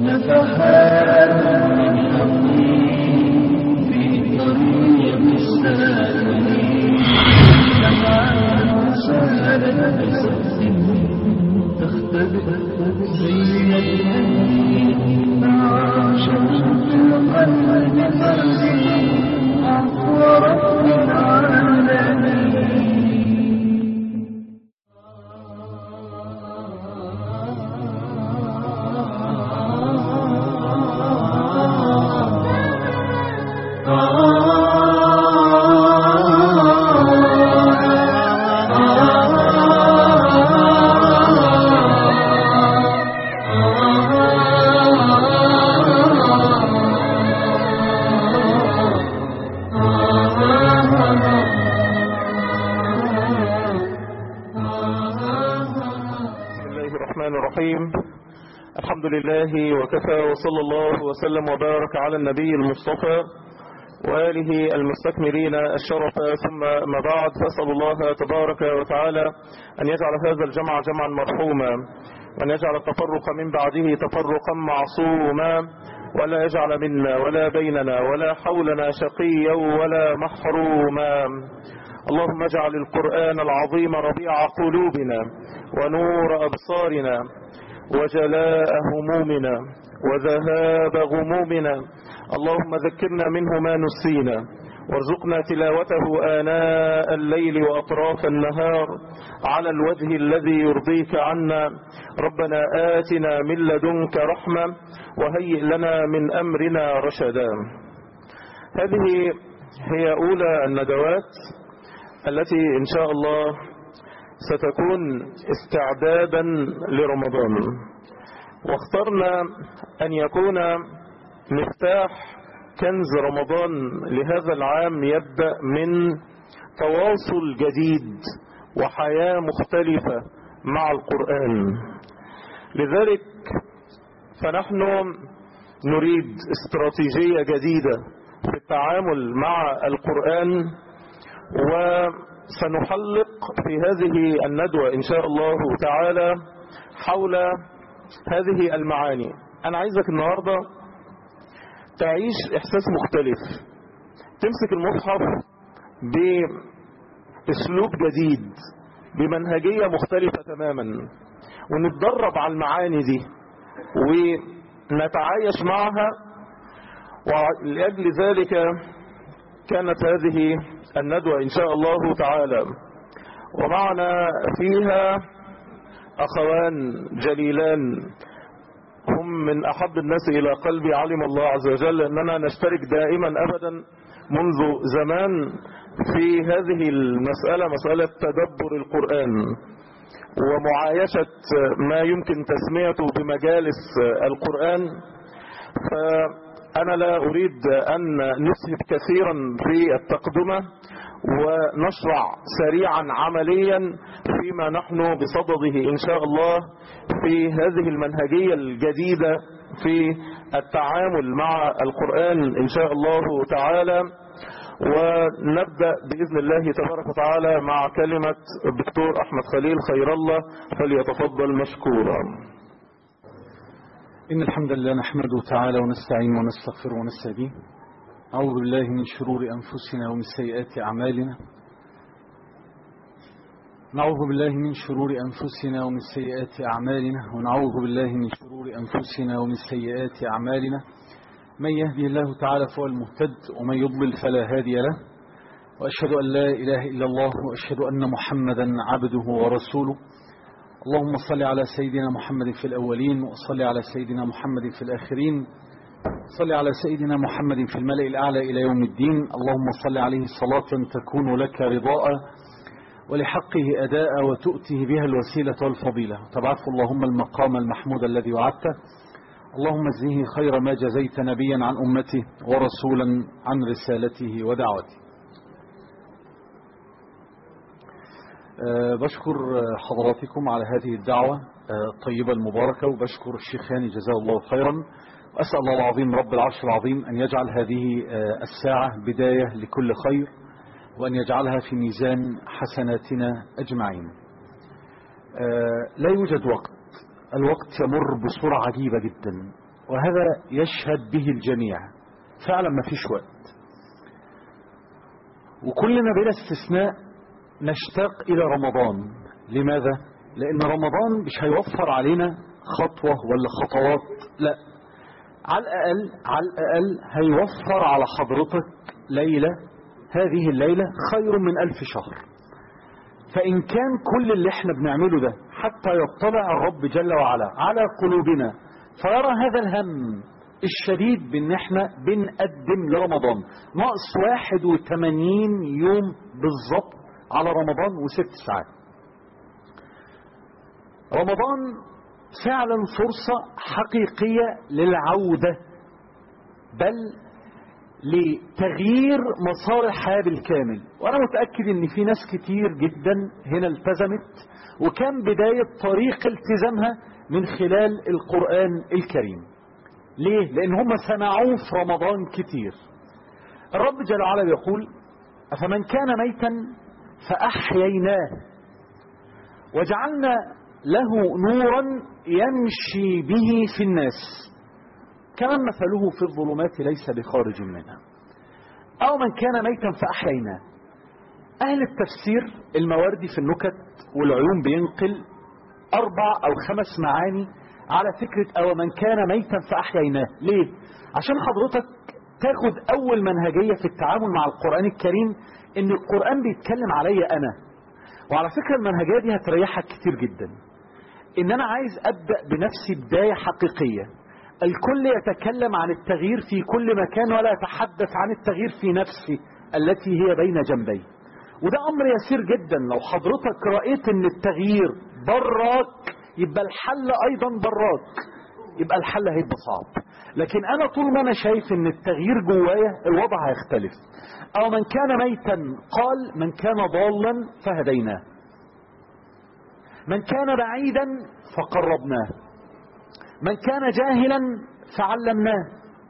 نفحات من حقي في طريق السالمين نفعات سالت بصدق تختبئ زي الأنين مع شمس القلب قلبي عفو رب العالمين بسم الله الرحمن الرحيم الحمد لله وكفى وصلى الله وسلم وبارك على النبي المصطفى وآله المستكملين الشرف ثم ما بعد فأسأل الله تبارك وتعالى أن يجعل هذا الجمع جمعا مرحوما وأن يجعل التفرق من بعده تفرقا معصوما ولا يجعل منا ولا بيننا ولا حولنا شقيا ولا محروما اللهم اجعل القرآن العظيم ربيع قلوبنا ونور أبصارنا وجلاء همومنا وذهاب غمومنا اللهم ذكرنا منه ما نسينا وارزقنا تلاوته آناء الليل وأطراف النهار على الوجه الذي يرضيك عنا ربنا آتنا من لدنك رحمة وهيئ لنا من أمرنا رشدا هذه هي أولى الندوات التي إن شاء الله ستكون استعدادا لرمضان واخترنا أن يكون مفتاح كنز رمضان لهذا العام يبدأ من تواصل جديد وحياة مختلفة مع القرآن لذلك فنحن نريد استراتيجية جديدة في التعامل مع القرآن وسنحلق في هذه الندوة إن شاء الله تعالى حول هذه المعاني أنا عايزك النهاردة تعيش إحساس مختلف تمسك المصحف بأسلوب جديد بمنهجية مختلفة تماما ونتدرب على المعاني دي ونتعايش معها ولأجل ذلك كانت هذه الندوة إن شاء الله تعالى ومعنا فيها أخوان جليلان هم من أحب الناس إلى قلبي علم الله عز وجل أننا نشترك دائما أبدا منذ زمان في هذه المسألة مسألة تدبر القرآن ومعايشة ما يمكن تسميته بمجالس القرآن فأنا لا أريد أن نسهب كثيرا في التقدمة ونشرع سريعا عمليا فيما نحن بصدده إن شاء الله في هذه المنهجية الجديدة في التعامل مع القرآن إن شاء الله تعالى ونبدأ بإذن الله تبارك وتعالى مع كلمة الدكتور أحمد خليل خير الله فليتفضل مشكورا إن الحمد لله نحمده تعالى ونستعين ونستغفر ونستهديه أعوذ بالله من شرور أنفسنا ومن سيئات أعمالنا نعوذ بالله من شرور أنفسنا ومن سيئات أعمالنا ونعوذ بالله من شرور أنفسنا ومن سيئات أعمالنا من يهدي الله تعالى فهو المهتد ومن يضلل فلا هادي له وأشهد أن لا إله إلا الله وأشهد أن محمدا عبده ورسوله اللهم صل على سيدنا محمد في الأولين وصل على سيدنا محمد في الآخرين صل على سيدنا محمد في الملأ الأعلى إلى يوم الدين اللهم صل عليه صلاة تكون لك رضاء ولحقه أداء وتؤتيه بها الوسيلة والفضيلة تبعث اللهم المقام المحمود الذي وعدته اللهم اجزه خير ما جزيت نبيا عن أمته ورسولا عن رسالته ودعوته أه بشكر حضراتكم على هذه الدعوة الطيبة المباركة وبشكر الشيخ هاني جزاه الله خيرا وأسأل الله العظيم رب العرش العظيم أن يجعل هذه الساعة بداية لكل خير وأن يجعلها في ميزان حسناتنا أجمعين لا يوجد وقت الوقت يمر بسرعة عجيبة جدا وهذا يشهد به الجميع فعلا ما فيش وقت وكلنا بلا استثناء نشتاق إلى رمضان لماذا؟ لأن رمضان مش هيوفر علينا خطوة ولا خطوات لا على الأقل على الأقل هيوفر على حضرتك ليلة هذه الليلة خير من ألف شهر فإن كان كل اللي احنا بنعمله ده حتى يطلع الرب جل وعلا على قلوبنا فيرى هذا الهم الشديد بان احنا بنقدم لرمضان ناقص 81 يوم بالظبط على رمضان وست ساعات رمضان فعلا فرصة حقيقية للعودة بل لتغيير مسار الحياة بالكامل وانا متأكد ان في ناس كتير جدا هنا التزمت وكان بداية طريق التزامها من خلال القرآن الكريم ليه؟ لان هم سمعوه في رمضان كتير الرب جل وعلا يقول أفمن كان ميتا فأحييناه وجعلنا له نورا يمشي به في الناس كمن مثله في الظلمات ليس بخارج منها أو من كان ميتا فأحييناه أهل التفسير المواردي في النكت والعيون بينقل أربع أو خمس معاني على فكرة أو من كان ميتا فأحييناه ليه؟ عشان حضرتك تاخد أول منهجية في التعامل مع القرآن الكريم إن القرآن بيتكلم عليا أنا وعلى فكرة المنهجية دي هتريحك كتير جدا إن أنا عايز أبدأ بنفسي بداية حقيقية الكل يتكلم عن التغيير في كل مكان ولا يتحدث عن التغيير في نفسي التي هي بين جنبي وده أمر يسير جدا لو حضرتك رأيت إن التغيير براك يبقى الحل أيضا براك يبقى الحل هيبقى صعب لكن أنا طول ما أنا شايف إن التغيير جوايا الوضع هيختلف أو من كان ميتا قال من كان ضالا فهديناه من كان بعيدا فقربناه من كان جاهلا فعلمناه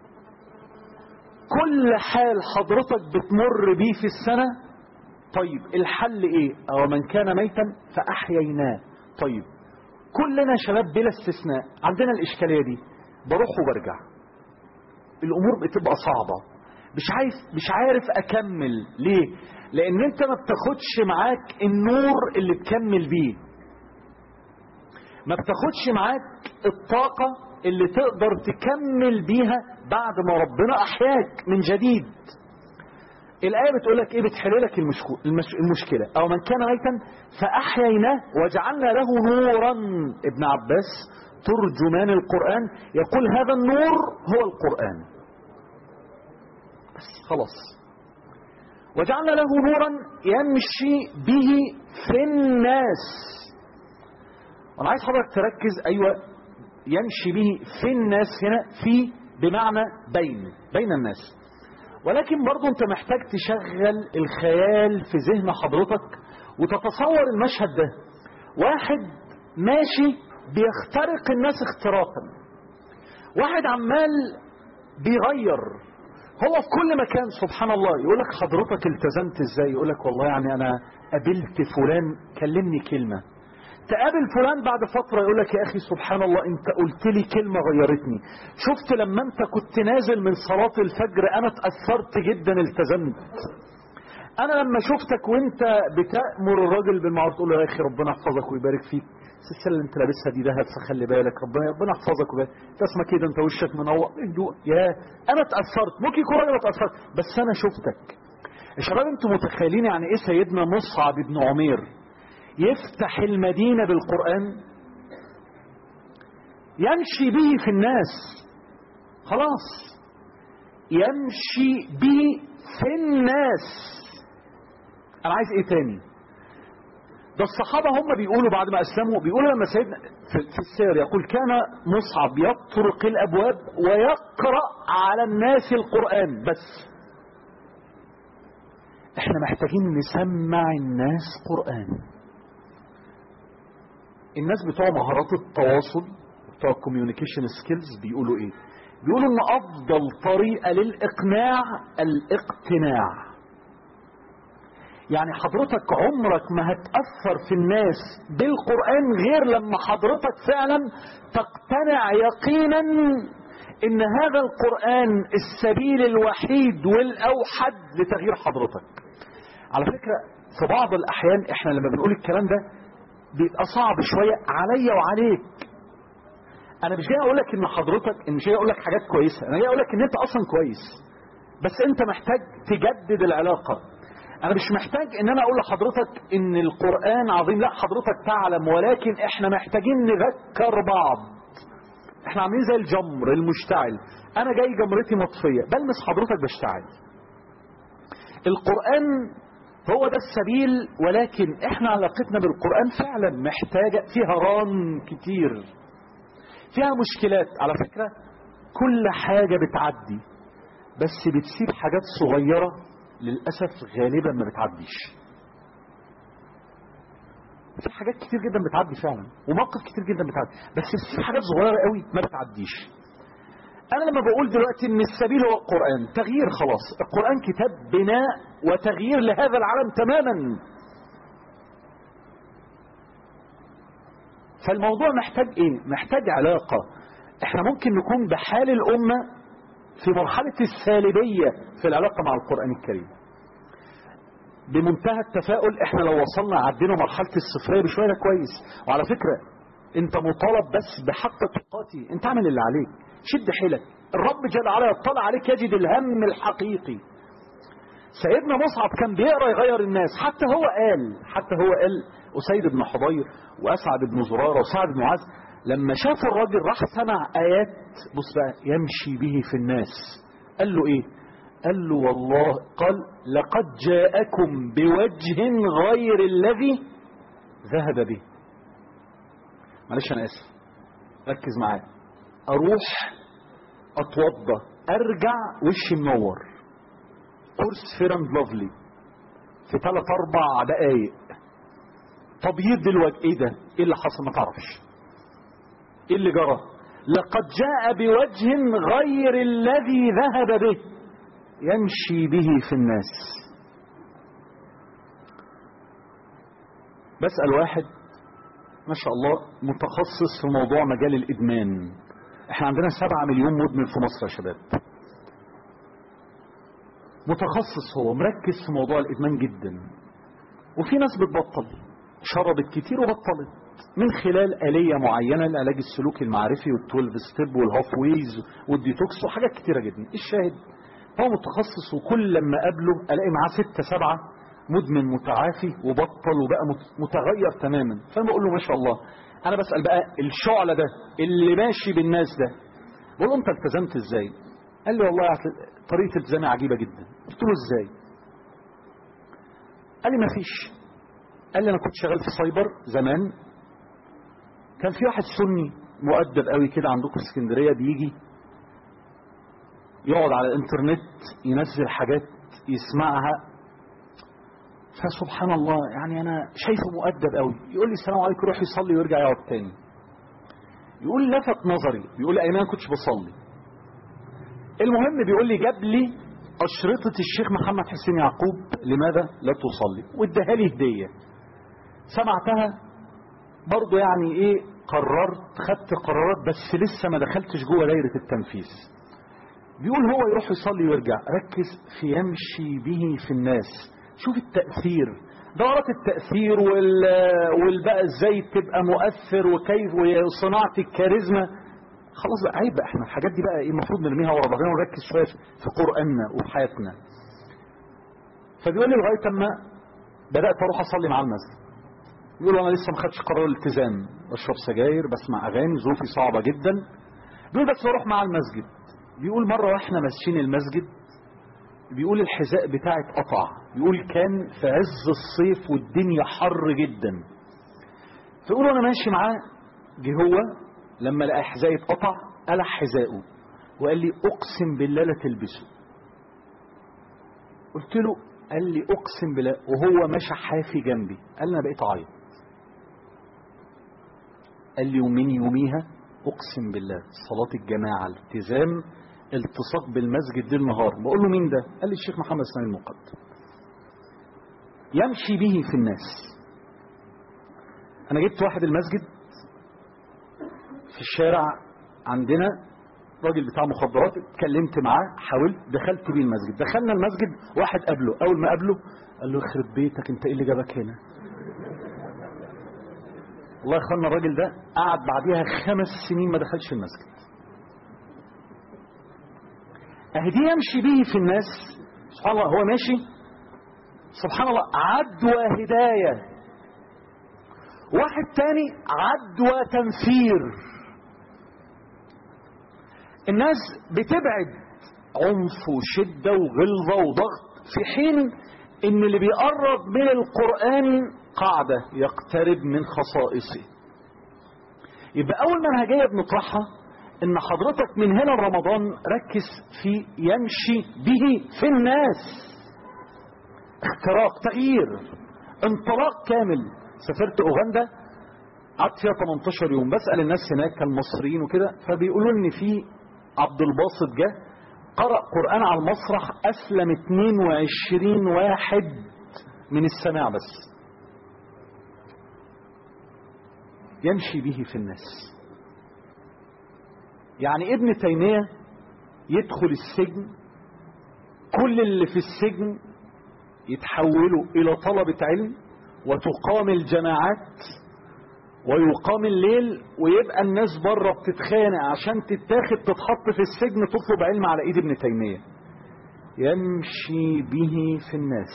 كل حال حضرتك بتمر بيه في السنة طيب الحل ايه او من كان ميتا فاحييناه طيب كلنا شباب بلا استثناء عندنا الاشكالية دي بروح وبرجع الامور بتبقى صعبة مش عايز مش عارف اكمل ليه لان انت ما بتاخدش معاك النور اللي تكمل بيه ما بتاخدش معاك الطاقة اللي تقدر تكمل بيها بعد ما ربنا احياك من جديد الآية بتقول لك ايه بتحل لك المشكلة او من كان ميتا فاحييناه وجعلنا له نورا ابن عباس ترجمان القرآن يقول هذا النور هو القرآن بس خلاص وجعلنا له نورا يمشي به في الناس وانا عايز حضرتك تركز ايوه يمشي به في الناس هنا في بمعنى بين بين الناس ولكن برضو انت محتاج تشغل الخيال في ذهن حضرتك وتتصور المشهد ده واحد ماشي بيخترق الناس اختراقا واحد عمال بيغير هو في كل مكان سبحان الله يقول لك حضرتك التزمت ازاي يقول لك والله يعني انا قابلت فلان كلمني كلمة تقابل فلان بعد فترة يقول لك يا اخي سبحان الله انت قلت لي كلمة غيرتني شفت لما انت كنت نازل من صلاة الفجر انا اتأثرت جدا التزمت انا لما شفتك وانت بتأمر الراجل بالمعروف تقول له يا اخي ربنا يحفظك ويبارك فيك السلسله اللي انت لابسها دي دهب فخلي بالك ربنا ربنا يحفظك ويبارك انت اسمك كده انت وشك منور هدوء يا انا اتاثرت ممكن يكون راجل اتاثرت بس انا شفتك يا شباب انتوا متخيلين يعني ايه سيدنا مصعب بن عمير يفتح المدينه بالقران يمشي به في الناس خلاص يمشي به في الناس انا عايز ايه تاني ده الصحابة هم بيقولوا بعد ما أسلموا بيقولوا لما سيدنا في السير يقول كان مصعب يطرق الأبواب ويقرأ على الناس القرآن بس احنا محتاجين نسمع الناس قرآن الناس بتوع مهارات التواصل بتوع الكوميونيكيشن سكيلز بيقولوا ايه بيقولوا ان افضل طريقة للاقناع الاقتناع يعني حضرتك عمرك ما هتأثر في الناس بالقرآن غير لما حضرتك فعلا تقتنع يقينا ان هذا القرآن السبيل الوحيد والاوحد لتغيير حضرتك على فكرة في بعض الاحيان احنا لما بنقول الكلام ده بيبقى صعب شوية عليا وعليك انا مش جاي اقول لك ان حضرتك ان مش جاي اقول لك حاجات كويسة انا جاي اقول لك ان انت اصلا كويس بس انت محتاج تجدد العلاقة انا مش محتاج ان انا اقول لحضرتك ان القرآن عظيم لا حضرتك تعلم ولكن احنا محتاجين نذكر بعض احنا عاملين زي الجمر المشتعل انا جاي جمرتي مطفية بلمس حضرتك بشتعل القرآن هو ده السبيل ولكن احنا علاقتنا بالقرآن فعلا محتاجة فيها ران كتير فيها مشكلات على فكرة كل حاجة بتعدي بس بتسيب حاجات صغيرة للأسف غالبا ما بتعديش في حاجات كتير جدا بتعدي فعلا ومواقف كتير جدا بتعدي بس بتسيب حاجات صغيرة قوي ما بتعديش انا لما بقول دلوقتي ان السبيل هو القرآن تغيير خلاص القرآن كتاب بناء وتغيير لهذا العالم تماما فالموضوع محتاج ايه محتاج علاقة احنا ممكن نكون بحال الامة في مرحلة السالبية في العلاقة مع القرآن الكريم بمنتهى التفاؤل احنا لو وصلنا عدينا مرحلة الصفرية بشوية ده كويس وعلى فكرة انت مطالب بس بحق تقاتي انت اعمل اللي عليك شد حيلك الرب جل وعلا يطلع عليك يجد الهم الحقيقي سيدنا مصعب كان بيقرا يغير الناس حتى هو قال حتى هو قال أسيد بن حضير وأسعد بن زرارة وسعد بن معاذ لما شافوا الراجل راح سمع آيات بص بقى يمشي به في الناس قال له إيه قال له والله قال لقد جاءكم بوجه غير الذي ذهب به معلش أنا آسف ركز معايا أروح أتوضى أرجع وشي منور كورس فير اند لافلي في ثلاث أربع دقايق تبييض الوجه إيه ده؟ إيه اللي حصل ما تعرفش إيه اللي جرى؟ لقد جاء بوجه غير الذي ذهب به يمشي به في الناس بسأل واحد ما شاء الله متخصص في موضوع مجال الإدمان احنا عندنا سبعة مليون مدمن في مصر يا شباب متخصص هو مركز في موضوع الإدمان جدا وفي ناس بتبطل شربت كتير وبطلت من خلال آلية معينة لعلاج السلوك المعرفي والتولف ستيب والهاف ويز والديتوكس وحاجات كتيرة جدا الشاهد هو متخصص وكل لما قابله الاقي معاه ستة سبعة مدمن متعافي وبطل وبقى متغير تماما فانا بقول له ما شاء الله انا بسأل بقى الشعلة ده اللي ماشي بالناس ده بقول له انت التزمت ازاي قال لي والله طريقة التزامي عجيبة جدا قلت له ازاي قال لي ما فيش قال لي انا كنت شغال في سايبر زمان كان في واحد سني مؤدب قوي كده عندكم في اسكندريه بيجي يقعد على الانترنت ينزل حاجات يسمعها فسبحان الله يعني انا شايفه مؤدب قوي يقول لي السلام عليكم روح يصلي ويرجع يقعد تاني يقول لفت نظري بيقول لي ايمن انا كنتش بصلي المهم بيقول لي جاب لي أشرطة الشيخ محمد حسين يعقوب لماذا لا تصلي واداها لي هدية سمعتها برضو يعني ايه قررت خدت قرارات بس لسه ما دخلتش جوه دايرة التنفيذ بيقول هو يروح يصلي ويرجع ركز في يمشي به في الناس شوف التأثير دورة التأثير وال والبقى ازاي تبقى مؤثر وكيف وصناعة الكاريزما خلاص بقى عيب بقى احنا الحاجات دي بقى ايه المفروض نرميها ورا ظهرنا ونركز شويه في قرآننا وفي حياتنا فبيقول لي لغايه اما بدات اروح اصلي مع المسجد بيقول انا لسه ما خدتش قرار الالتزام بشرب سجاير بسمع اغاني ظروفي صعبه جدا بيقول بس بروح مع المسجد بيقول مره واحنا ماشيين المسجد بيقول الحذاء بتاعي اتقطع بيقول كان في عز الصيف والدنيا حر جدا فيقول وانا ماشي معاه جه هو لما لقى حذائي اتقطع قلع حذائه وقال لي اقسم بالله لا تلبسه قلت له قال لي اقسم بالله وهو ماشي حافي جنبي قال لي انا بقيت اعيط قال لي ومن يوميها اقسم بالله صلاة الجماعة الالتزام التصاق بالمسجد دي النهار بقول له مين ده قال لي الشيخ محمد اسماعيل المقدم يمشي به في الناس انا جبت واحد المسجد في الشارع عندنا راجل بتاع مخدرات اتكلمت معاه حاولت دخلت بيه المسجد دخلنا المسجد واحد قابله اول ما قابله قال له يخرب بيتك انت ايه اللي جابك هنا والله يا اخوانا الراجل ده قعد بعديها خمس سنين ما دخلش المسجد اهدي يمشي به في الناس سبحان الله هو ماشي سبحان الله عدوى هداية واحد تاني عدوى تنفير الناس بتبعد عنف وشدة وغلظة وضغط في حين ان اللي بيقرب من القرآن قاعدة يقترب من خصائصه يبقى اول منهجية بنطرحها ان حضرتك من هنا رمضان ركز في يمشي به في الناس اختراق تغيير انطلاق كامل سافرت اوغندا قعدت فيها 18 يوم بسأل الناس هناك المصريين وكده فبيقولوا ان في عبد الباسط جه قرأ قرآن على المسرح أسلم 22 واحد من السماع بس يمشي به في الناس يعني ابن تيمية يدخل السجن كل اللي في السجن يتحولوا إلى طلبة علم وتقام الجماعات ويقام الليل ويبقى الناس بره بتتخانق عشان تتاخد تتحط في السجن تطلب علم على ايد ابن تيمية يمشي به في الناس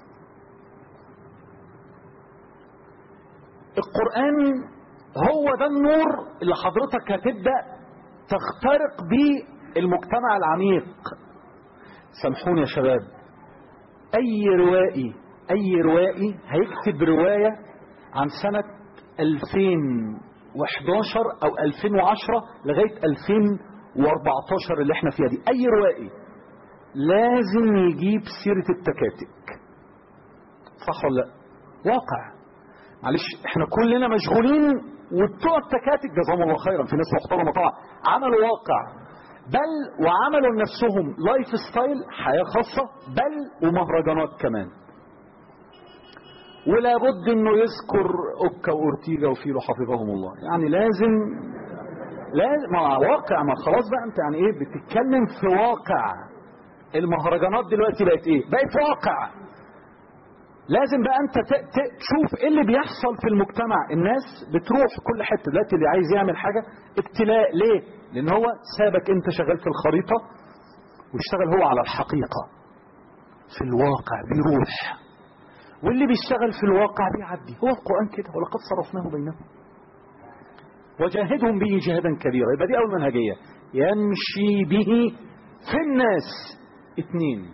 القرآن هو ده النور اللي حضرتك هتبدأ تخترق بيه المجتمع العميق سامحوني يا شباب اي روائي اي روائي هيكتب رواية عن سنة 2011 او 2010 لغاية 2014 اللي احنا فيها دي اي روائي لازم يجيب سيرة التكاتك صح ولا لا واقع معلش احنا كلنا مشغولين وبتوع التكاتك جزاهم الله خيرا في ناس محترمه طبعا عملوا واقع بل وعملوا لنفسهم لايف ستايل حياه خاصه بل ومهرجانات كمان ولا بد انه يذكر اوكا واورتيجا وفيلو حفظهم الله يعني لازم لازم ما واقع ما خلاص بقى انت يعني ايه بتتكلم في واقع المهرجانات دلوقتي بقت ايه بقت واقع لازم بقى انت ت- ت- تشوف ايه اللي بيحصل في المجتمع الناس بتروح في كل حته دلوقتي اللي عايز يعمل حاجه ابتلاء ليه لان هو سابك انت شغال في الخريطه واشتغل هو على الحقيقه في الواقع بيروح واللي بيشتغل في الواقع بيعدي هو القران كده ولقد صرفناه بينهم وجاهدهم به جهادا كبيرا يبقى دي اول منهجيه يمشي به في الناس اثنين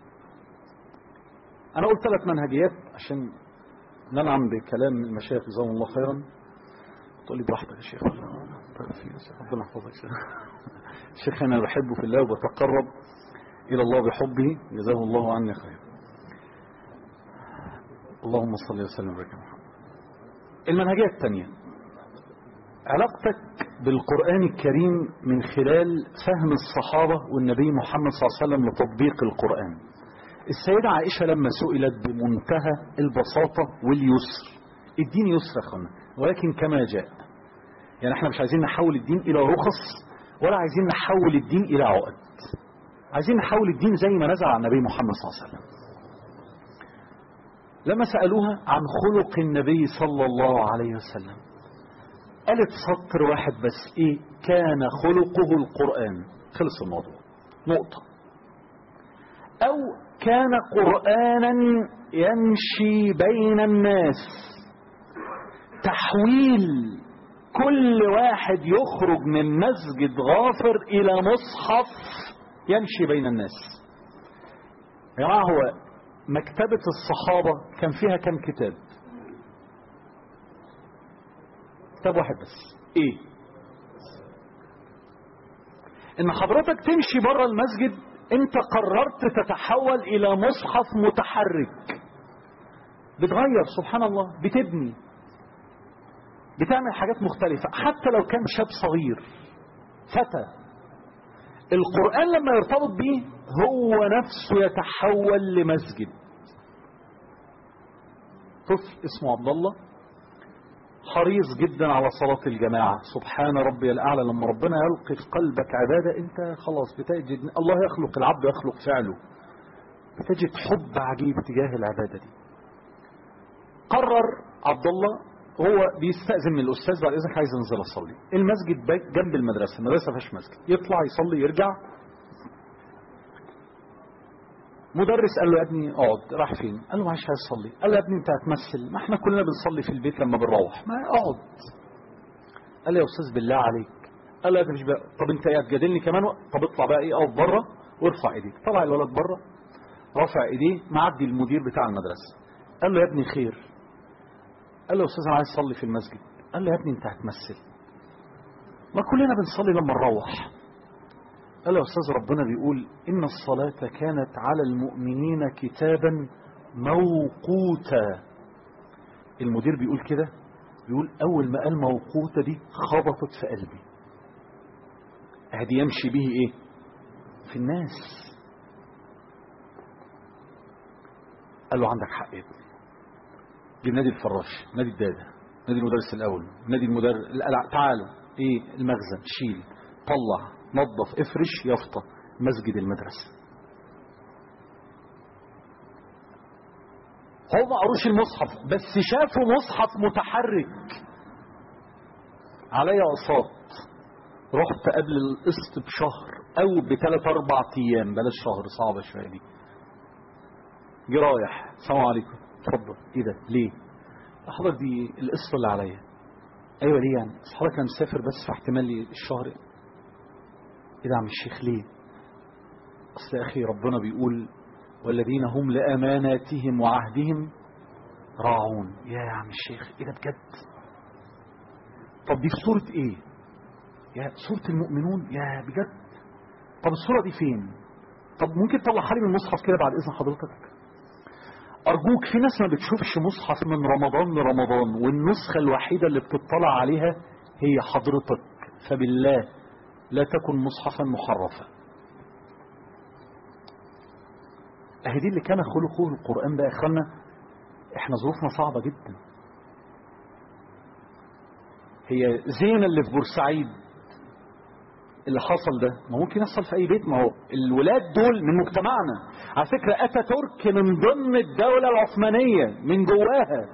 انا قلت ثلاث منهجيات عشان ننعم بكلام المشايخ جزاهم الله خيرا تقول لي براحتك يا شيخ طيب في يا شيخ، ربنا يحفظك يا شيخ. الشيخ انا بحبه في الله وبتقرب الى الله بحبه جزاه الله عني خير اللهم صل وسلم وبارك على محمد المنهجيه الثانيه علاقتك بالقرآن الكريم من خلال فهم الصحابة والنبي محمد صلى الله عليه وسلم لتطبيق القرآن السيدة عائشة لما سئلت بمنتهى البساطة واليسر الدين يسر يا اخوانا ولكن كما جاء يعني احنا مش عايزين نحول الدين الى رخص ولا عايزين نحول الدين الى عقد عايزين نحول الدين زي ما نزل على النبي محمد صلى الله عليه وسلم لما سألوها عن خلق النبي صلى الله عليه وسلم قالت سطر واحد بس ايه كان خلقه القرآن خلص الموضوع نقطة او كان قرآنا يمشي بين الناس تحويل كل واحد يخرج من مسجد غافر الى مصحف يمشي بين الناس يا جماعة هو مكتبة الصحابة كان فيها كم كتاب كتاب واحد بس ايه ان حضرتك تمشي بره المسجد انت قررت تتحول الى مصحف متحرك بتغير سبحان الله بتبني بتعمل حاجات مختلفة حتى لو كان شاب صغير فتى القرآن لما يرتبط بيه هو نفسه يتحول لمسجد طفل اسمه عبد الله حريص جدا على صلاة الجماعة سبحان ربي الأعلى لما ربنا يلقي في قلبك عبادة أنت خلاص بتجد الله يخلق العبد يخلق فعله بتجد حب عجيب تجاه العبادة دي قرر عبد الله هو بيستأذن من الأستاذ بعد إذنك عايز أنزل أصلي المسجد بي- جنب المدرسة المدرسة فيهاش مسجد يطلع يصلي يرجع مدرس قال له يا ابني اقعد راح فين قال له معلش عايز اصلي قال له يا ابني انت هتمثل ما احنا كلنا بنصلي في البيت لما بنروح ما اقعد قال له يا استاذ بالله عليك قال له يا مش بقى. طب انت ايه هتجادلني كمان طب اطلع بقى ايه اقف بره وارفع ايديك طلع الولد بره رفع ايديه معدي المدير بتاع المدرسه قال له يا ابني خير قال له يا استاذ انا عايز اصلي في المسجد قال له يا ابني انت هتمثل ما كلنا بنصلي لما نروح قال له يا استاذ ربنا بيقول ان الصلاه كانت على المؤمنين كتابا موقوتا المدير بيقول كده بيقول اول ما قال موقوته دي خبطت في قلبي ادي يمشي به ايه في الناس قال له عندك حق يا ابني جه نادي الفراش نادي الداده نادي المدرس الاول نادي المدرس القلع تعالوا ايه المخزن شيل طلع نظف افرش يافطه مسجد المدرسه هم ما قروش المصحف بس شافوا مصحف متحرك عليا اقساط رحت قبل القسط بشهر او بثلاث اربع ايام بلاش شهر صعبه شويه دي جه رايح السلام عليكم اتفضل ايه ده ليه حضرتك دي القسط اللي عليا ايوه ليه يعني بس حضرتك انا مسافر بس فاحتمال لي الشهر ايه ده يا عم الشيخ ليه اصل يا اخي ربنا بيقول والذين هم لاماناتهم وعهدهم راعون يا يا عم الشيخ ايه ده بجد طب دي في سوره ايه يا سوره المؤمنون يا بجد طب السوره دي فين طب ممكن تطلعها لي من المصحف كده بعد اذن حضرتك أرجوك في ناس ما بتشوفش مصحف من رمضان لرمضان والنسخة الوحيدة اللي بتطلع عليها هي حضرتك فبالله لا تكن مصحفا محرفا اهي دي اللي كان خلقه القرآن بقى يا اخوانا احنا ظروفنا صعبة جدا هي زينة اللي في بورسعيد اللي حصل ده ما ممكن يحصل في اي بيت ما هو الولاد دول من مجتمعنا على فكرة اتاتورك من ضمن الدولة العثمانية من جواها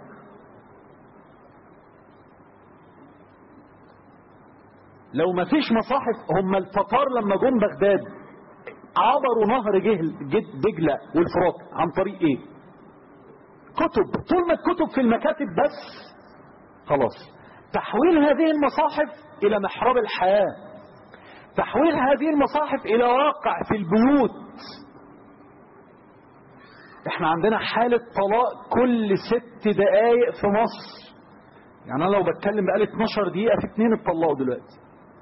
لو ما فيش مصاحف هم التتار لما جم بغداد عبروا نهر جهل جد دجلة والفرات عن طريق ايه كتب طول ما الكتب في المكاتب بس خلاص تحويل هذه المصاحف الى محراب الحياه تحويل هذه المصاحف الى واقع في البيوت احنا عندنا حالة طلاق كل ست دقايق في مصر يعني انا لو بتكلم بقالي 12 دقيقة في اتنين اتطلقوا دلوقتي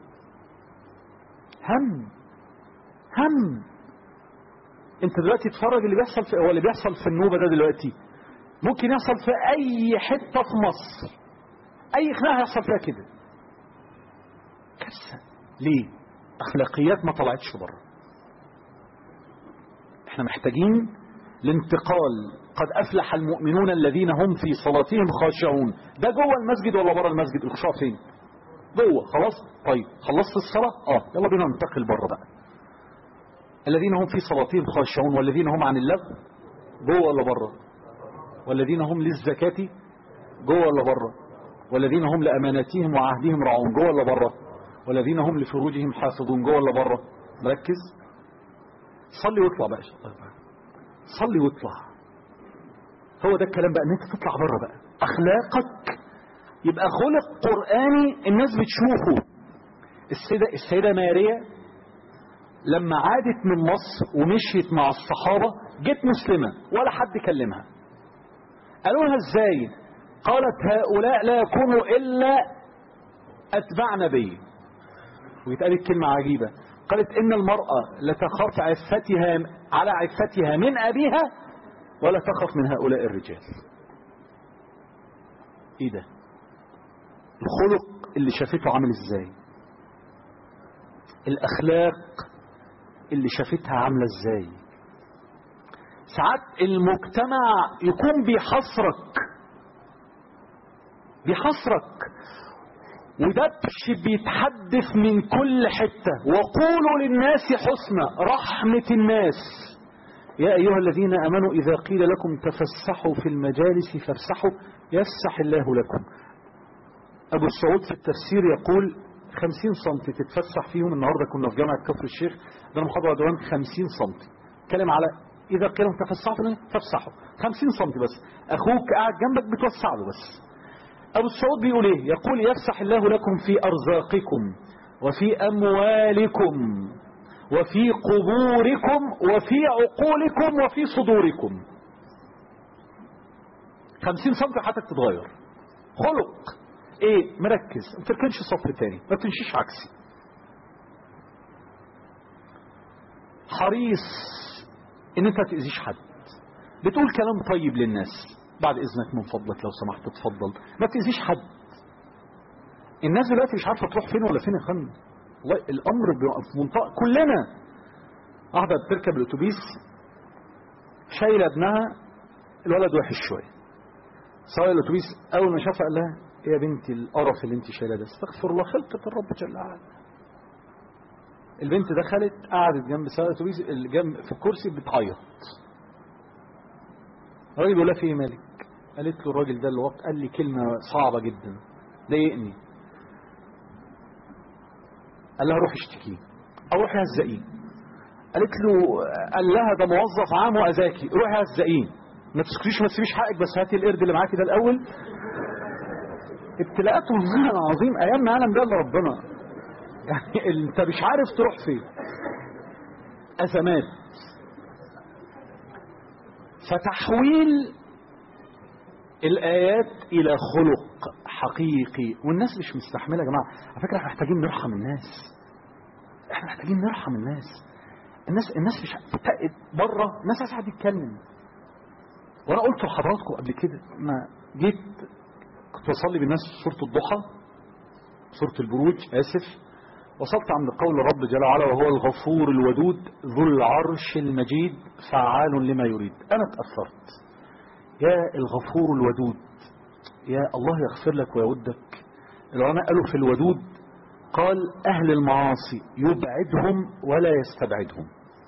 هم هم انت دلوقتي اتفرج اللي بيحصل في هو اللي بيحصل في النوبة ده دلوقتي ممكن يحصل في اي حتة في مصر اي خناقة هيحصل فيها كده كارثة ليه اخلاقيات ما طلعتش بره احنا محتاجين الانتقال قد افلح المؤمنون الذين هم في صلاتهم خاشعون ده جوه المسجد ولا بره المسجد الخشوع فين جوه خلاص طيب خلصت الصلاه اه يلا بينا ننتقل بره بقى الذين هم في صلاتهم خاشعون والذين هم عن اللغو جوه ولا بره والذين هم للزكاه جوه ولا بره والذين هم لاماناتهم وعهدهم راعون جوه ولا بره والذين هم لفروجهم حافظون جوه ولا بره مركز صلي واطلع بقى صلي واطلع هو ده الكلام بقى ان انت تطلع بره بقى اخلاقك يبقى خلق قراني الناس بتشوفه السيده السيده ماريا لما عادت من مصر ومشيت مع الصحابه جت مسلمه ولا حد كلمها قالوا لها ازاي قالت هؤلاء لا يكونوا الا اتباع نبي ويتقال كلمة عجيبة قالت إن المرأة لا تخاف عفتها على عفتها من أبيها ولا تخاف من هؤلاء الرجال إيه ده الخلق اللي شافته عامل إزاي الأخلاق اللي شافتها عاملة إزاي ساعات المجتمع يكون بيحصرك بيحصرك ودبش بيتحدث من كل حتة وقولوا للناس حسنى رحمة الناس يا أيها الذين أمنوا إذا قيل لكم تفسحوا في المجالس فافسحوا يفسح الله لكم أبو السعود في التفسير يقول خمسين سنتي تتفسح فيهم النهاردة كنا في جامعة كفر الشيخ ده محاضرة دوام خمسين سنتي كلام على إذا قيل لهم تفسحوا في المجالس فافسحوا خمسين سنتي بس أخوك قاعد جنبك بتوسع له بس أبو السعود بيقول إيه يقول يفسح الله لكم في أرزاقكم وفي أموالكم وفي قبوركم وفي عقولكم وفي صدوركم خمسين سنتي حتى تتغير خلق ايه مركز ما تركنش صف تاني ما تمشيش عكسي حريص ان انت تأذيش حد بتقول كلام طيب للناس بعد اذنك من فضلك لو سمحت تفضل ما تأذيش حد الناس دلوقتي مش عارفه تروح فين ولا فين يا فندم والله الامر بيبقى في منطقه كلنا واحده بتركب الاتوبيس شايله ابنها الولد وحش شويه سواق الاتوبيس اول ما شافها قال لها إيه يا بنتي القرف اللي انت شايلاه ده استغفر الله خلقه الرب جل وعلا البنت دخلت قعدت جنب سواق الاتوبيس اللي جنب في الكرسي بتعيط الراجل بيقول لها في ايه مالك قالت له الراجل ده اللي وقت قال لي كلمه صعبه جدا ضايقني قال لها روح اشتكيه او روحي هزقيه قالت له قال لها ده موظف عام واذاكي روحي هزقيه ما تسكتيش ما تسيبيش حقك بس هاتي القرد اللي معاكي ده الاول ابتلاءات والله العظيم ايام ما يعلم بها الا ربنا يعني انت مش عارف تروح فين ازمات فتحويل الايات الى خلق حقيقي والناس مش مستحمله يا جماعه على فكره احنا محتاجين نرحم الناس احنا محتاجين نرحم الناس الناس الناس مش بره الناس عايزه حد يتكلم وانا قلت لحضراتكم قبل كده ما جيت كنت بصلي بالناس سوره الضحى سوره البروج اسف وصلت عند قول الرب جل وعلا وهو الغفور الودود ذو العرش المجيد فعال لما يريد انا اتاثرت يا الغفور الودود يا الله يغفر لك ويودك العلماء قالوا في الودود قال أهل المعاصي يبعدهم ولا يستبعدهم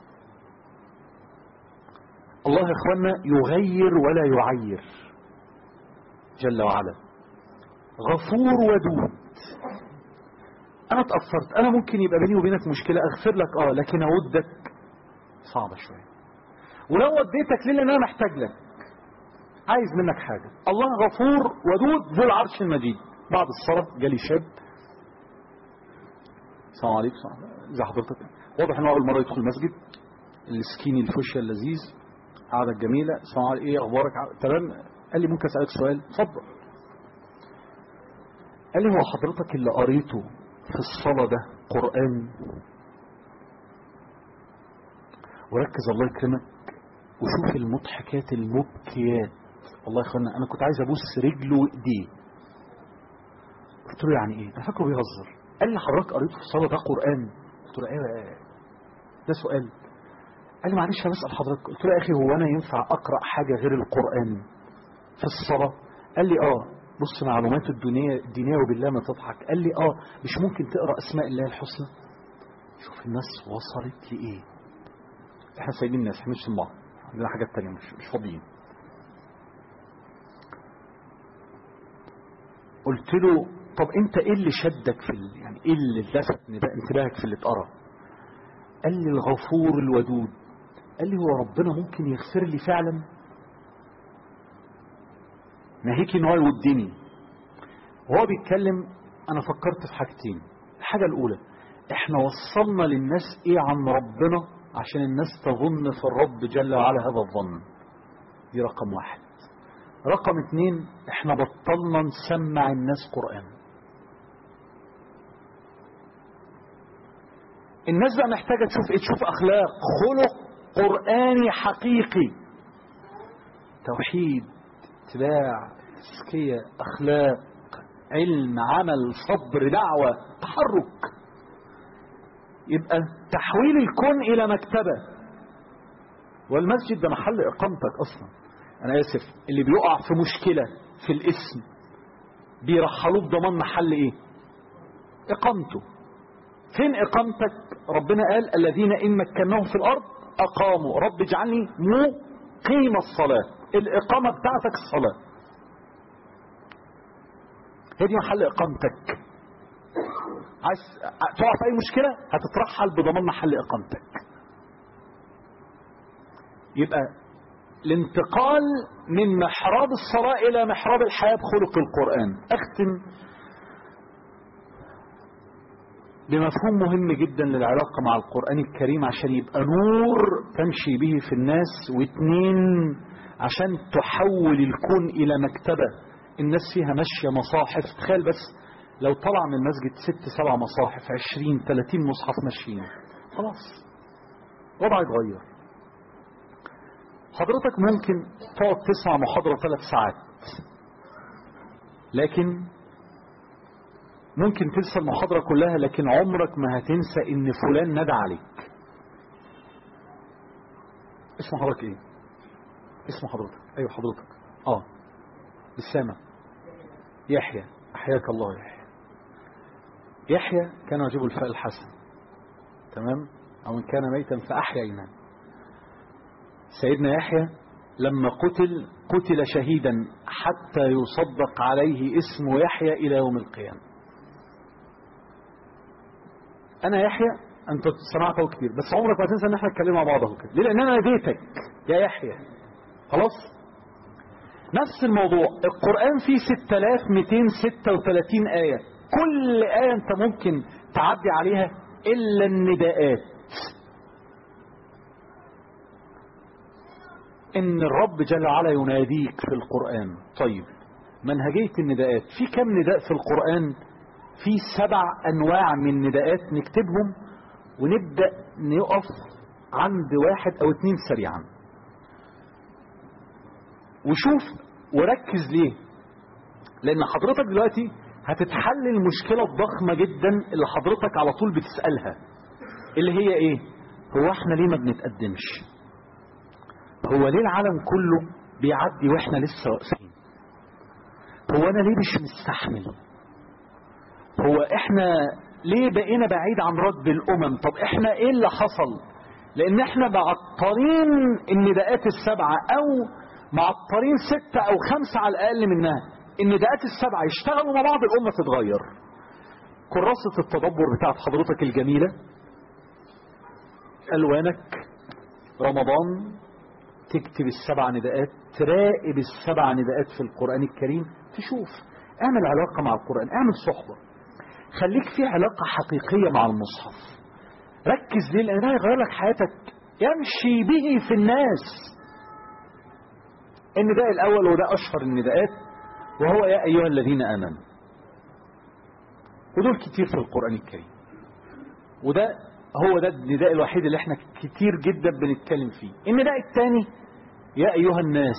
الله يا اخوانا يغير ولا يعير جل وعلا غفور ودود انا اتأثرت انا ممكن يبقى بيني وبينك مشكلة اغفر لك اه لكن اودك صعبة شوية ولو وديتك ليه لان انا محتاج لك عايز منك حاجة الله غفور ودود ذو العرش المجيد بعد الصلاة جالي شاب السلام عليكم ازي حضرتك واضح ان هو اول مرة يدخل المسجد السكيني الفوشيا اللذيذ قعدة جميلة السلام عليكم ايه اخبارك تمام قال لي ممكن اسألك سؤال اتفضل قال لي هو حضرتك اللي قريته في الصلاة ده قرآن وركز الله يكرمك وشوف المضحكات المبكيات والله يا اخوانا انا كنت عايز ابوس رجله وايديه قلت له يعني ايه انا فاكره بيهزر قال لي حضرتك قريت في الصلاه ده قران قلت له ايوه ده سؤال قال لي معلش انا بسال حضرتك قلت له يا اخي هو انا ينفع اقرا حاجه غير القران في الصلاه قال لي اه بص معلومات الدنيا الدينيه وبالله ما تضحك قال لي اه مش ممكن تقرا اسماء الله الحسنى شوف الناس وصلت لايه احنا سايبين الناس احنا مش بعض عندنا حاجات تانية مش, مش فاضيين قلت له طب انت ايه اللي شدك في ال... يعني ايه اللي لفت انتباهك في اللي اتقرا قال لي الغفور الودود قال لي هو ربنا ممكن يغفر لي فعلا ناهيك ان هو يودني وهو بيتكلم انا فكرت في حاجتين الحاجه الاولى احنا وصلنا للناس ايه عن ربنا عشان الناس تظن في الرب جل وعلا هذا الظن دي رقم واحد رقم اتنين احنا بطلنا نسمع الناس قرآن الناس بقى محتاجة تشوف ايه تشوف اخلاق خلق قرآني حقيقي توحيد اتباع تزكية اخلاق علم عمل صبر دعوة تحرك يبقى تحويل الكون الى مكتبة والمسجد ده محل اقامتك اصلا انا اسف اللي بيقع في مشكلة في الاسم بيرحلوه بضمان محل ايه اقامته فين اقامتك ربنا قال الذين ان مكناهم في الارض اقاموا رب اجعلني مقيم الصلاة الاقامة بتاعتك الصلاة هي دي محل اقامتك عايز تقع في اي مشكلة هتترحل بضمان محل اقامتك يبقى الانتقال من محراب الصلاة الى محراب الحياة بخلق القرآن اختم بمفهوم مهم جدا للعلاقة مع القرآن الكريم عشان يبقى نور تمشي به في الناس واثنين عشان تحول الكون إلى مكتبة الناس فيها ماشية مصاحف تخيل بس لو طلع من المسجد ست سبع مصاحف عشرين تلاتين مصحف ماشيين خلاص وضع يتغير حضرتك ممكن تقعد تسمع محاضرة ثلاث ساعات لكن ممكن تنسى المحاضرة كلها لكن عمرك ما هتنسى ان فلان ندى عليك اسم حضرتك ايه اسم حضرتك ايوه حضرتك اه بالسامة يحيى احياك الله يحيى يحيى كان يجيب الفاء الحسن تمام او ان كان ميتا فاحيينا سيدنا يحيى لما قتل قتل شهيدا حتى يصدق عليه اسم يحيى الى يوم القيامه انا يحيى انت سمعته كتير بس عمرك ما تنسى ان احنا اتكلمنا مع بعض اهو كده ليه لان انا ناديتك يا يحيى خلاص نفس الموضوع القرآن فيه 6236 آية كل آية انت ممكن تعدي عليها الا النداءات ان الرب جل وعلا يناديك في القرآن طيب منهجية النداءات في كم نداء في القرآن في سبع انواع من نداءات نكتبهم ونبدأ نقف عند واحد او اتنين سريعا وشوف وركز ليه لان حضرتك دلوقتي هتتحل المشكلة الضخمة جدا اللي حضرتك على طول بتسألها اللي هي ايه هو احنا ليه ما بنتقدمش هو ليه العالم كله بيعدي واحنا لسه واقفين هو انا ليه مش مستحمل هو احنا ليه بقينا بعيد عن رد الامم طب احنا ايه اللي حصل لان احنا معطلين النداءات السبعة او معطلين ستة او خمسة على الاقل منها النداءات السبعة يشتغلوا مع بعض الامة تتغير كراسة التدبر بتاعت حضرتك الجميلة الوانك رمضان تكتب السبع نداءات تراقب السبع نداءات في القرآن الكريم تشوف اعمل علاقة مع القرآن اعمل صحبة خليك في علاقة حقيقية مع المصحف ركز ليه لان ده هيغير لك حياتك يمشي به في الناس النداء الاول وده اشهر النداءات وهو يا ايها الذين امنوا ودول كتير في القرآن الكريم وده هو ده النداء الوحيد اللي احنا كتير جدا بنتكلم فيه النداء الثاني يا ايها الناس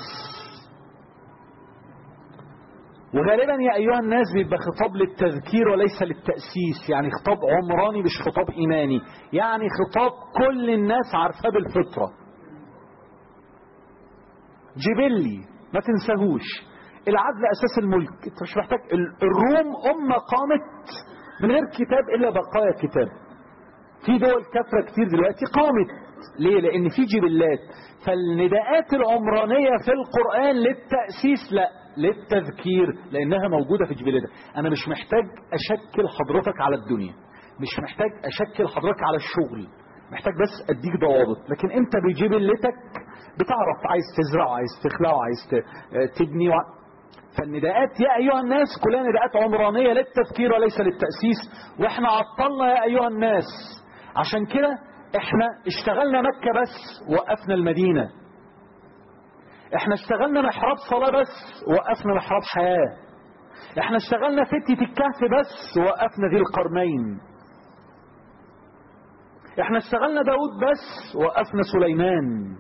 وغالبا يا ايها الناس بيبقى خطاب للتذكير وليس للتأسيس يعني خطاب عمراني مش خطاب ايماني يعني خطاب كل الناس عارفاه بالفطرة جبلي ما تنساهوش العدل اساس الملك انت مش محتاج الروم امة قامت من غير كتاب الا بقايا كتاب في دول كثرة كتير دلوقتي قامت ليه لان في جبلات فالنداءات العمرانية في القرآن للتأسيس لا للتذكير لانها موجودة في جبلتها انا مش محتاج اشكل حضرتك على الدنيا مش محتاج اشكل حضرتك على الشغل محتاج بس اديك ضوابط لكن انت بجبلتك بتعرف عايز تزرع وعايز تخلع وعايز تبني وع... فالنداءات يا ايها الناس كلها نداءات عمرانية للتذكير وليس للتأسيس واحنا عطلنا يا ايها الناس عشان كده احنا اشتغلنا مكة بس وقفنا المدينة احنا اشتغلنا محراب صلاة بس وقفنا محراب حياة احنا اشتغلنا فتية الكهف بس وقفنا ذي القرنين احنا اشتغلنا داود بس وقفنا سليمان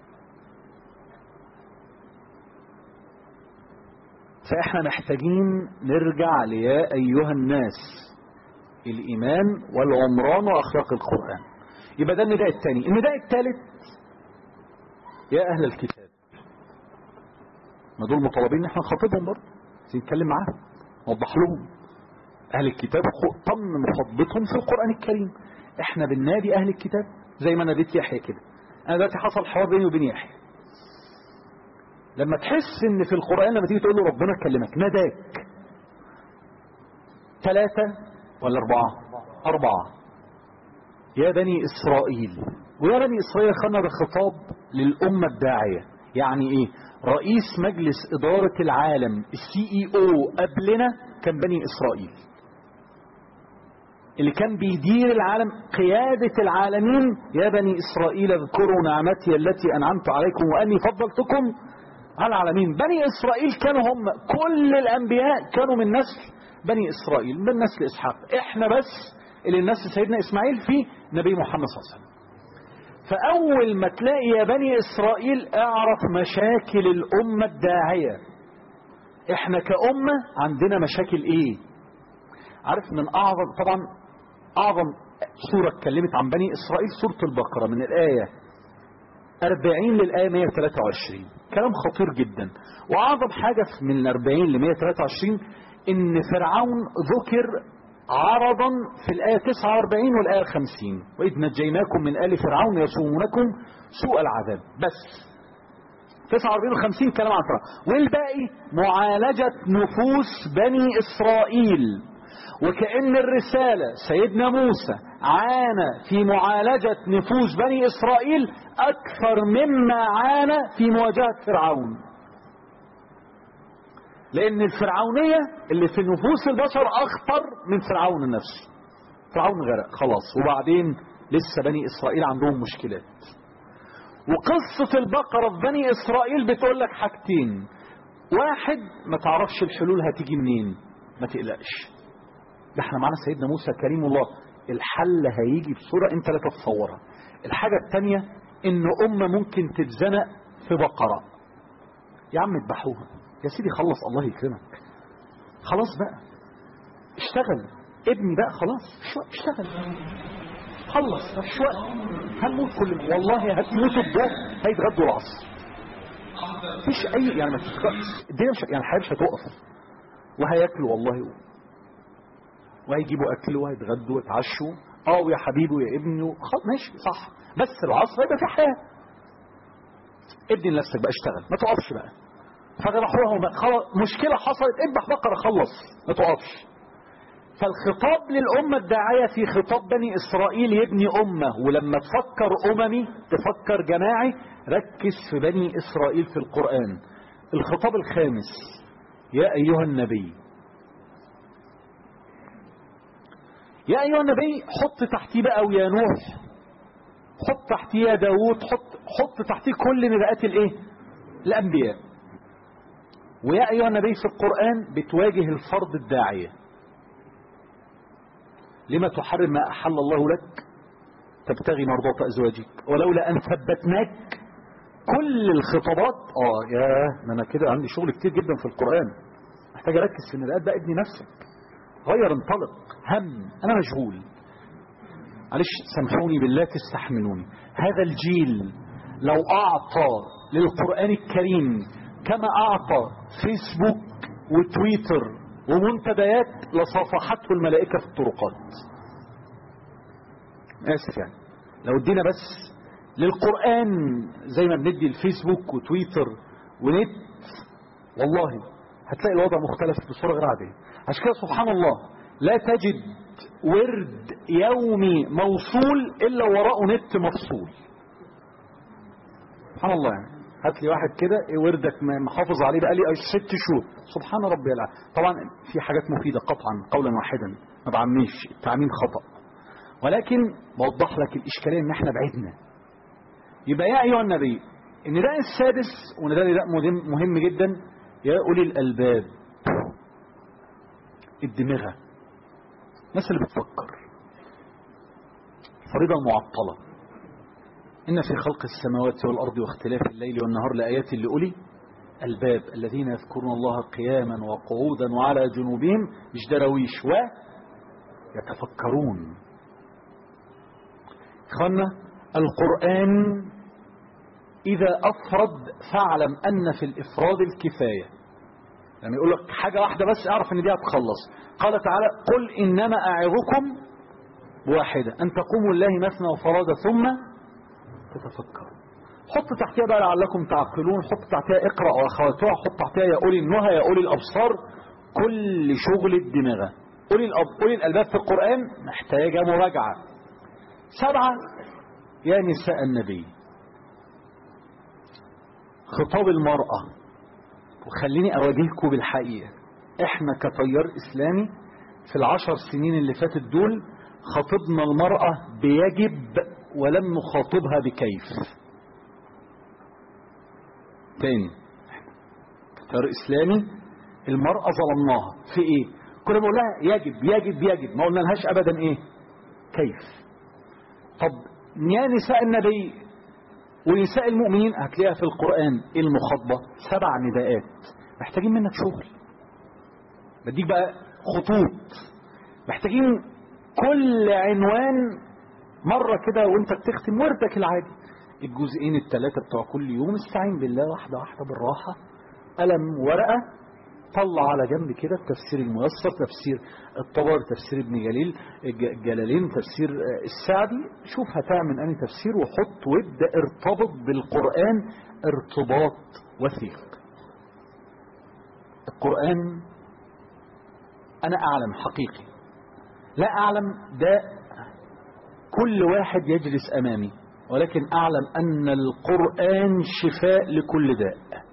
فاحنا محتاجين نرجع ليا ايها الناس الايمان والعمران واخلاق القرآن يبقى ده النداء الثاني النداء الثالث يا اهل الكتاب ما دول مطالبين ان احنا نخاطبهم برضه نتكلم معاهم وضح لهم أهل الكتاب خ- تم مخاطبتهم في القرآن الكريم احنا بننادي أهل الكتاب زي ما ناديت يحيى كده أنا دلوقتي حصل حوار بيني وبين يحيى لما تحس ان في القرآن لما تيجي تقول له ربنا كلمك ناداك ثلاثة ولا أربعة أربعة يا بني إسرائيل ويا بني إسرائيل خلنا ده خطاب للأمة الداعية يعني إيه رئيس مجلس إدارة العالم السي اي او قبلنا كان بني إسرائيل اللي كان بيدير العالم قيادة العالمين يا بني إسرائيل اذكروا نعمتي التي أنعمت عليكم وأني فضلتكم على العالمين بني إسرائيل كانوا هم كل الأنبياء كانوا من نسل بني إسرائيل من نسل إسحاق إحنا بس اللي النسل سيدنا إسماعيل فيه نبي محمد صلى الله عليه وسلم فأول ما تلاقي يا بني إسرائيل اعرف مشاكل الأمة الداعية إحنا كأمة عندنا مشاكل إيه عارف من أعظم طبعا أعظم سورة اتكلمت عن بني إسرائيل سورة البقرة من الآية 40 للآية 123 كلام خطير جدا وأعظم حاجة من ال 40 ل 123 إن فرعون ذكر عرضا في الآية 49 والآية 50 وإذ نجيناكم من آل فرعون يسومونكم سوء العذاب بس 49 و 50 كلام عن فرعون والباقي معالجة نفوس بني إسرائيل وكأن الرسالة سيدنا موسى عانى في معالجة نفوس بني إسرائيل أكثر مما عانى في مواجهة فرعون لأن الفرعونية اللي في نفوس البشر أخطر من فرعون نفسه فرعون غرق خلاص وبعدين لسه بني إسرائيل عندهم مشكلات وقصة البقرة في بني إسرائيل بتقول لك حاجتين واحد ما تعرفش الحلول هتيجي منين ما تقلقش ده احنا معانا سيدنا موسى كريم الله الحل هيجي بصورة انت لا تتصورها الحاجة التانية ان امة ممكن تتزنق في بقرة يا عم اذبحوها يا سيدي خلص الله يكرمك خلاص بقى اشتغل ابني بقى خلاص شو اشتغل خلص مفيش وقت هنموت كل والله هتموتوا الظهر هيتغدوا العصر مفيش اي يعني ما فيش الدنيا مش يعني الحياه مش هتقف وهياكلوا والله وهيجيبوا اكل وهيتغدوا ويتعشوا اه ويا حبيبي ويا ابني خلاص ماشي صح بس العصر هيبقى في حياه ادي لنفسك بقى اشتغل ما تقفش بقى فذبحوها وما- خلاص مشكله حصلت اذبح بقره خلص ما تقفش فالخطاب للأمة الداعية في خطاب بني إسرائيل يبني أمة ولما تفكر أممي تفكر جماعي ركز في بني إسرائيل في القرآن الخطاب الخامس يا أيها النبي يا أيها النبي حط تحتيه بقى ويا نوح حط تحتيه يا داوود حط, حط تحتيه كل نداءات الايه الأنبياء ويا أيها النبي في القرآن بتواجه الفرد الداعية لما تحرم ما أحل الله لك تبتغي مرضات أزواجك ولولا أن ثبتناك كل الخطابات اه يا ما انا كده عندي شغل كتير جدا في القرآن محتاج اركز في النداءات بقى ابني نفسك غير انطلق هم انا مشغول معلش سامحوني بالله تستحملوني هذا الجيل لو اعطى للقرآن الكريم كما اعطى فيسبوك وتويتر ومنتديات لصافحته الملائكة في الطرقات اسف يعني لو ادينا بس للقرآن زي ما بندي الفيسبوك وتويتر ونت والله هتلاقي الوضع مختلف بصورة غير عادية عشان كده سبحان الله لا تجد ورد يومي موصول إلا وراءه نت مفصول سبحان الله يعني هات لي واحد كده إيه وردك محافظ عليه بقالي ست شهور سبحان ربي العظيم طبعا في حاجات مفيدة قطعا قولا واحدا ما بعميش التعميم خطأ ولكن بوضح لك الإشكالية ان احنا بعدنا يبقى يا أيها النبي النداء السادس ونداء نداء مهم, مهم جدا يا أولي الألباب الدماغة الناس اللي بتفكر الفريضة المعطلة إن في خلق السماوات والأرض واختلاف الليل والنهار لآيات لأولي الباب الذين يذكرون الله قياما وقعودا وعلى جنوبهم مش درويش ويتفكرون إخوانا القرآن إذا أفرد فاعلم أن في الإفراد الكفاية لما يقول لك حاجة واحدة بس اعرف ان دي هتخلص قال تعالى قل انما اعظكم بواحدة ان تقوموا الله مثنى وفرادى ثم تتفكروا حط تحتها بقى لعلكم تعقلون حط تحتها اقرأ واخواتها حط تحتها يا اولي النهى يا اولي الابصار كل شغل الدماغ اولي الأب... اولي الالباب في القرآن محتاجة مراجعة سبعة يا نساء النبي خطاب المرأة وخليني أواجهكم بالحقيقة احنا كتيار إسلامي في العشر سنين اللي فاتت دول خطبنا المرأة بيجب ولم نخاطبها بكيف تاني كتيار إسلامي المرأة ظلمناها في ايه كنا بنقول لها يجب يجب يجب ما قلنا لهاش ابدا ايه كيف طب يا نساء النبي ونساء المؤمنين هتلاقيها في القرآن المخاطبة سبع نداءات محتاجين منك شغل بديك بقى خطوط محتاجين كل عنوان مرة كده وانت بتختم وردك العادي الجزئين الثلاثة بتوع كل يوم استعين بالله واحدة واحدة بالراحة قلم ورقة طلع على جنب كده التفسير الميسر تفسير الطبر تفسير ابن جليل الج- جلالين تفسير آه، السعدي شوف هتعمل انهي تفسير وحط وابدا ارتبط بالقرآن ارتباط وثيق القرآن انا اعلم حقيقي لا اعلم ده كل واحد يجلس امامي ولكن اعلم ان القرآن شفاء لكل داء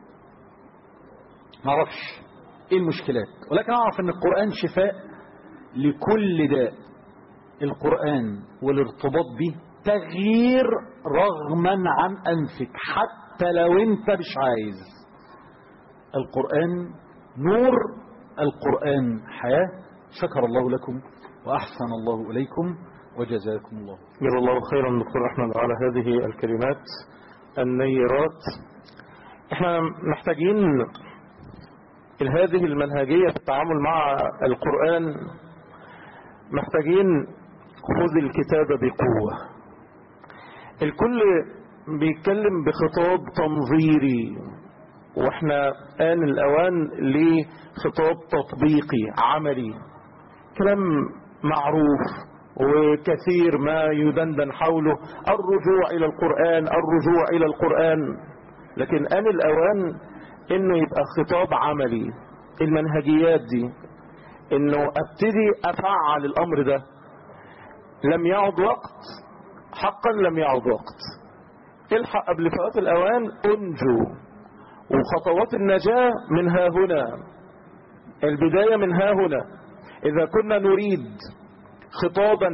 ما اعرفش ايه المشكلات ولكن اعرف ان القرآن شفاء لكل داء القرآن والارتباط به تغيير رغما عن انفك حتى لو انت مش عايز القرآن نور القرآن حياة شكر الله لكم واحسن الله اليكم وجزاكم الله جزا الله خيرا دكتور احمد على هذه الكلمات النيرات احنا محتاجين هذه المنهجية في التعامل مع القرآن محتاجين خذ الكتاب بقوة الكل بيتكلم بخطاب تنظيري واحنا آن الأوان لخطاب تطبيقي عملي كلام معروف وكثير ما يدندن حوله الرجوع إلى القرآن الرجوع إلى القرآن لكن آن الأوان إنه يبقى خطاب عملي المنهجيات دي إنه أبتدي أفعل الأمر ده لم يعد وقت حقا لم يعد وقت الحق قبل فوات الأوان أنجو وخطوات النجاة من ها هنا البداية من ها هنا إذا كنا نريد خطابا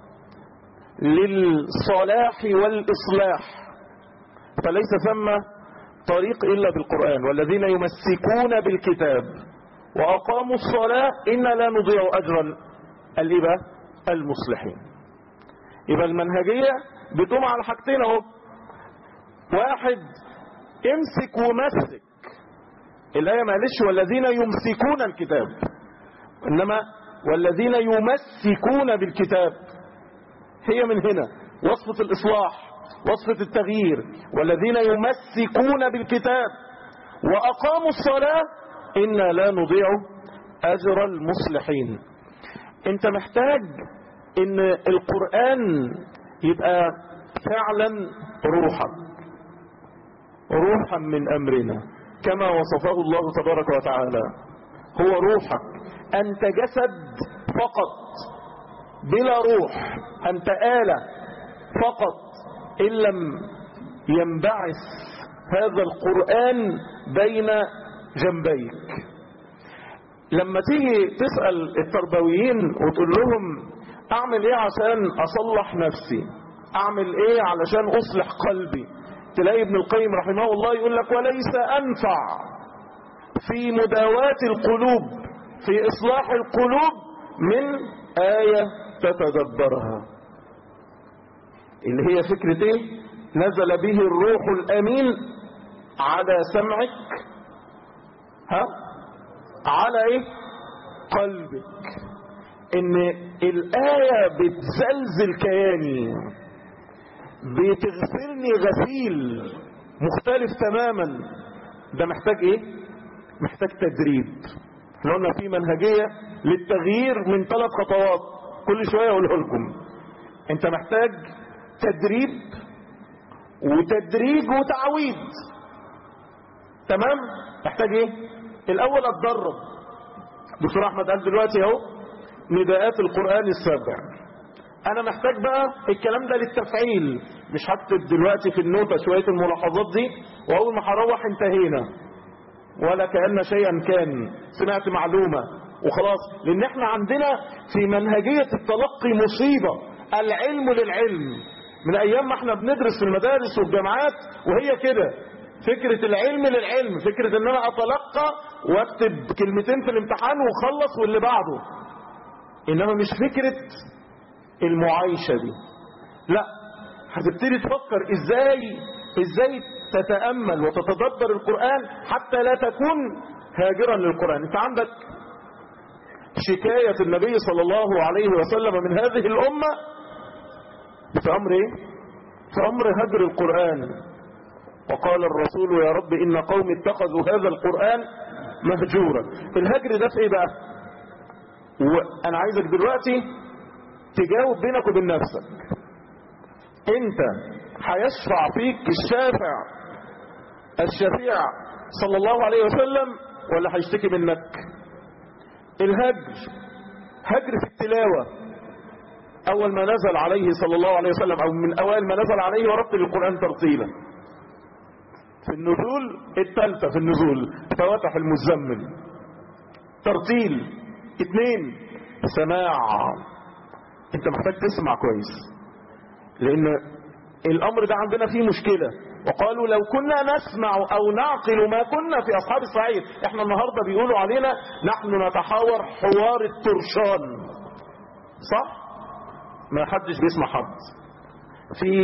للصلاح والإصلاح فليس ثم طريق إلا بالقرآن والذين يمسكون بالكتاب وأقاموا الصلاة إن لا نضيع أجرا الإبا المصلحين يبقى المنهجية بتقوم على حاجتين اهو واحد امسك ومسك الآية معلش والذين يمسكون الكتاب إنما والذين يمسكون بالكتاب هي من هنا وصفة الإصلاح وصفة التغيير والذين يمسكون بالكتاب وأقاموا الصلاة إنا لا نضيع أجر المصلحين أنت محتاج إن القرآن يبقى فعلا روحك روحا من أمرنا كما وصفه الله تبارك وتعالى هو روحك أنت جسد فقط بلا روح أنت آلة فقط إن لم ينبعث هذا القرآن بين جنبيك لما تيجي تسأل التربويين وتقول لهم أعمل إيه عشان أصلح نفسي أعمل إيه علشان أصلح قلبي تلاقي ابن القيم رحمه الله يقول لك وليس أنفع في مداواة القلوب في إصلاح القلوب من آية تتدبرها اللي هي فكرة ايه نزل به الروح الامين على سمعك ها على ايه قلبك ان الايه بتزلزل كياني بتغسلني غسيل مختلف تماما ده محتاج ايه محتاج تدريب احنا قلنا في منهجية للتغيير من ثلاث خطوات كل شوية اقولها لكم انت محتاج تدريب وتدريج وتعويض تمام محتاج ايه الاول اتدرب دكتور احمد قال دلوقتي اهو نداءات القرآن السبع انا محتاج بقى الكلام ده للتفعيل مش هكتب دلوقتي في النوتة شوية الملاحظات دي واول ما هروح انتهينا ولا كأن شيئا كان سمعت معلومة وخلاص لان احنا عندنا في منهجية التلقي مصيبة العلم للعلم من ايام ما احنا بندرس في المدارس والجامعات وهي كده فكرة العلم للعلم فكرة ان انا اتلقى واكتب كلمتين في الامتحان وخلص واللي بعده انما مش فكرة المعايشة دي لا هتبتدي تفكر ازاي ازاي تتأمل وتتدبر القرآن حتى لا تكون هاجرا للقرآن انت عندك شكاية النبي صلى الله عليه وسلم من هذه الأمة في أمر ايه في أمر هجر القرآن وقال الرسول يا رب إن قوم اتخذوا هذا القرآن مهجورا الهجر ده في ايه بقى وانا عايزك دلوقتي تجاوب بينك وبين نفسك انت هيشفع فيك الشافع الشفيع صلى الله عليه وسلم ولا هيشتكي منك الهجر هجر في التلاوة اول ما نزل عليه صلى الله عليه وسلم او من اوائل ما نزل عليه ورتل القرآن ترتيلا في النزول الثالثة في النزول فواتح المزمل ترتيل اثنين سماع انت محتاج تسمع كويس لان الامر ده عندنا فيه مشكلة وقالوا لو كنا نسمع او نعقل ما كنا في اصحاب الصعيد احنا النهاردة بيقولوا علينا نحن نتحاور حوار الترشان صح ما حدش بيسمع حد في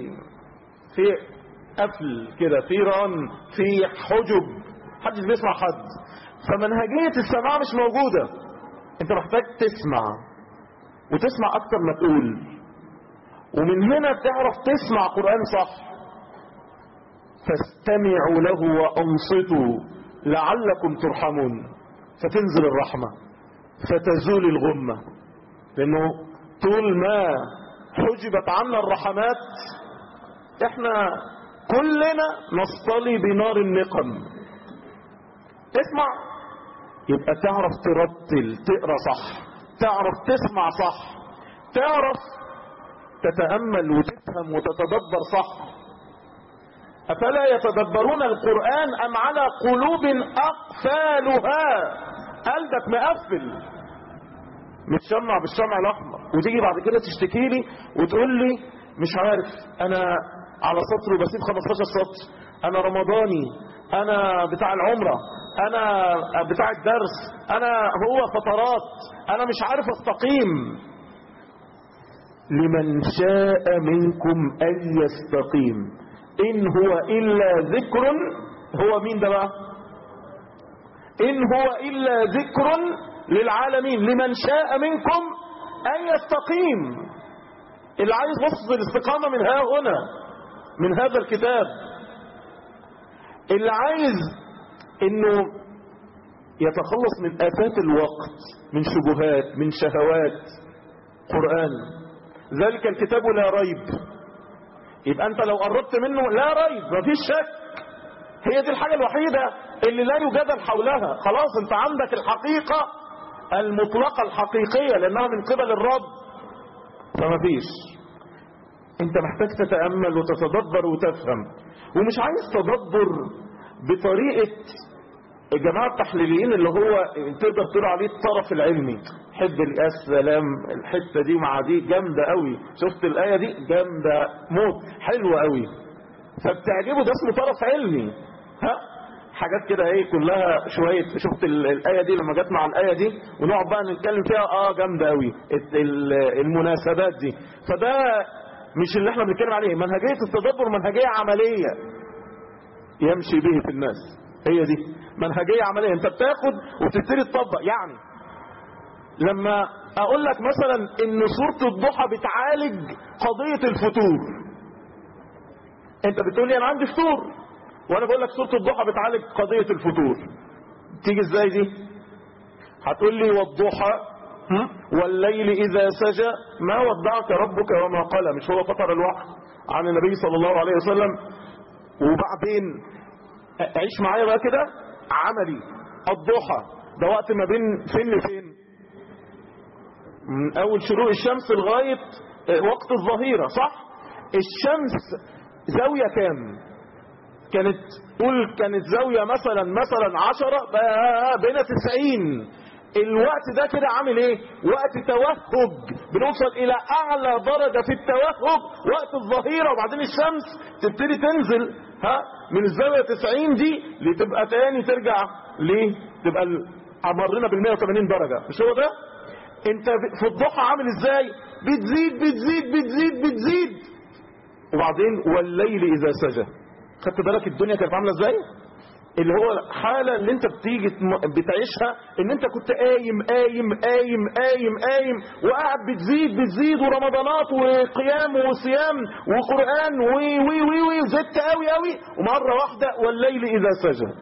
في قفل كده في ران في حجب محدش بيسمع حد فمنهجية السماع مش موجودة انت محتاج تسمع وتسمع اكتر ما تقول ومن هنا تعرف تسمع قرآن صح فاستمعوا له وانصتوا لعلكم ترحمون فتنزل الرحمة فتزول الغمة لانه طول ما حجبت عنا الرحمات احنا كلنا نصطلي بنار النقم اسمع يبقى تعرف ترتل تقرا صح تعرف تسمع صح تعرف تتأمل وتفهم وتتدبر صح أفلا يتدبرون القرآن أم على قلوب أقفالها قلبك مقفل متشمع بالشمع الأحمر وتيجي بعد كده تشتكي لي وتقول لي مش عارف أنا على سطر وبسيب 15 سطر أنا رمضاني أنا بتاع العمرة أنا بتاع الدرس أنا هو فترات أنا مش عارف استقيم لمن شاء منكم أن يستقيم إن هو إلا ذكر هو مين ده بقى إن هو إلا ذكر للعالمين لمن شاء منكم أن يستقيم اللي عايز وصف الاستقامة من ها هنا من هذا الكتاب اللي عايز انه يتخلص من آفات الوقت من شبهات من شهوات قرآن ذلك الكتاب لا ريب يبقى انت لو قربت منه لا ريب مفيش شك هي دي الحاجة الوحيدة اللي لا يجادل حولها خلاص انت عندك الحقيقة المطلقة الحقيقية لانها من قبل الرب فمفيش انت محتاج تتأمل وتتدبر وتفهم ومش عايز تدبر بطريقة الجماعة التحليليين اللي هو تقدر تقول عليه الطرف العلمي حب السلام الحتة دي مع دي جامدة قوي شفت الآية دي جامدة موت حلوة قوي فبتعجبه ده اسمه طرف علمي ها حاجات كده ايه كلها شوية شفت الآية دي لما جت مع الآية دي ونقعد بقى نتكلم فيها اه جامدة قوي المناسبات دي فده مش اللي احنا بنتكلم عليه منهجية التدبر منهجية عملية يمشي به في الناس هي دي منهجية عملية انت بتاخد وبتبتدي تطبق يعني لما اقول لك مثلا ان سورة الضحى بتعالج قضية الفتور انت بتقول لي انا عندي فطور وانا بقول لك سورة الضحى بتعالج قضية الفتور تيجي ازاي دي هتقول لي والضحى هم؟ والليل إذا سجى ما ودعك ربك وما قال مش هو فطر الوحي عن النبي صلى الله عليه وسلم وبعدين عيش معايا بقى كده عملي الضحى ده وقت ما بين فين لفين من اول شروق الشمس لغاية وقت الظهيرة صح الشمس زاوية كام كانت قول كانت زاوية مثلا مثلا عشرة بقى بين تسعين الوقت ده كده عامل ايه وقت توهج بنوصل الى اعلى درجة في التوهج وقت الظهيرة وبعدين الشمس تبتدي تنزل ها من الزاوية 90 دي لتبقى تاني ترجع ليه تبقى ال- مرينا بال 180 درجة مش هو ده انت في الضحى عامل ازاي بتزيد بتزيد بتزيد بتزيد وبعدين والليل اذا سجى خدت بالك الدنيا كانت عامله ازاي اللي هو الحالة اللي انت بتيجي تم- بتعيشها ان انت كنت قايم قايم قايم قايم قايم وقاعد بتزيد بتزيد ورمضانات وقيام وصيام وقرآن وي وي وي وي زدت قوي قوي ومرة واحدة والليل اذا سجى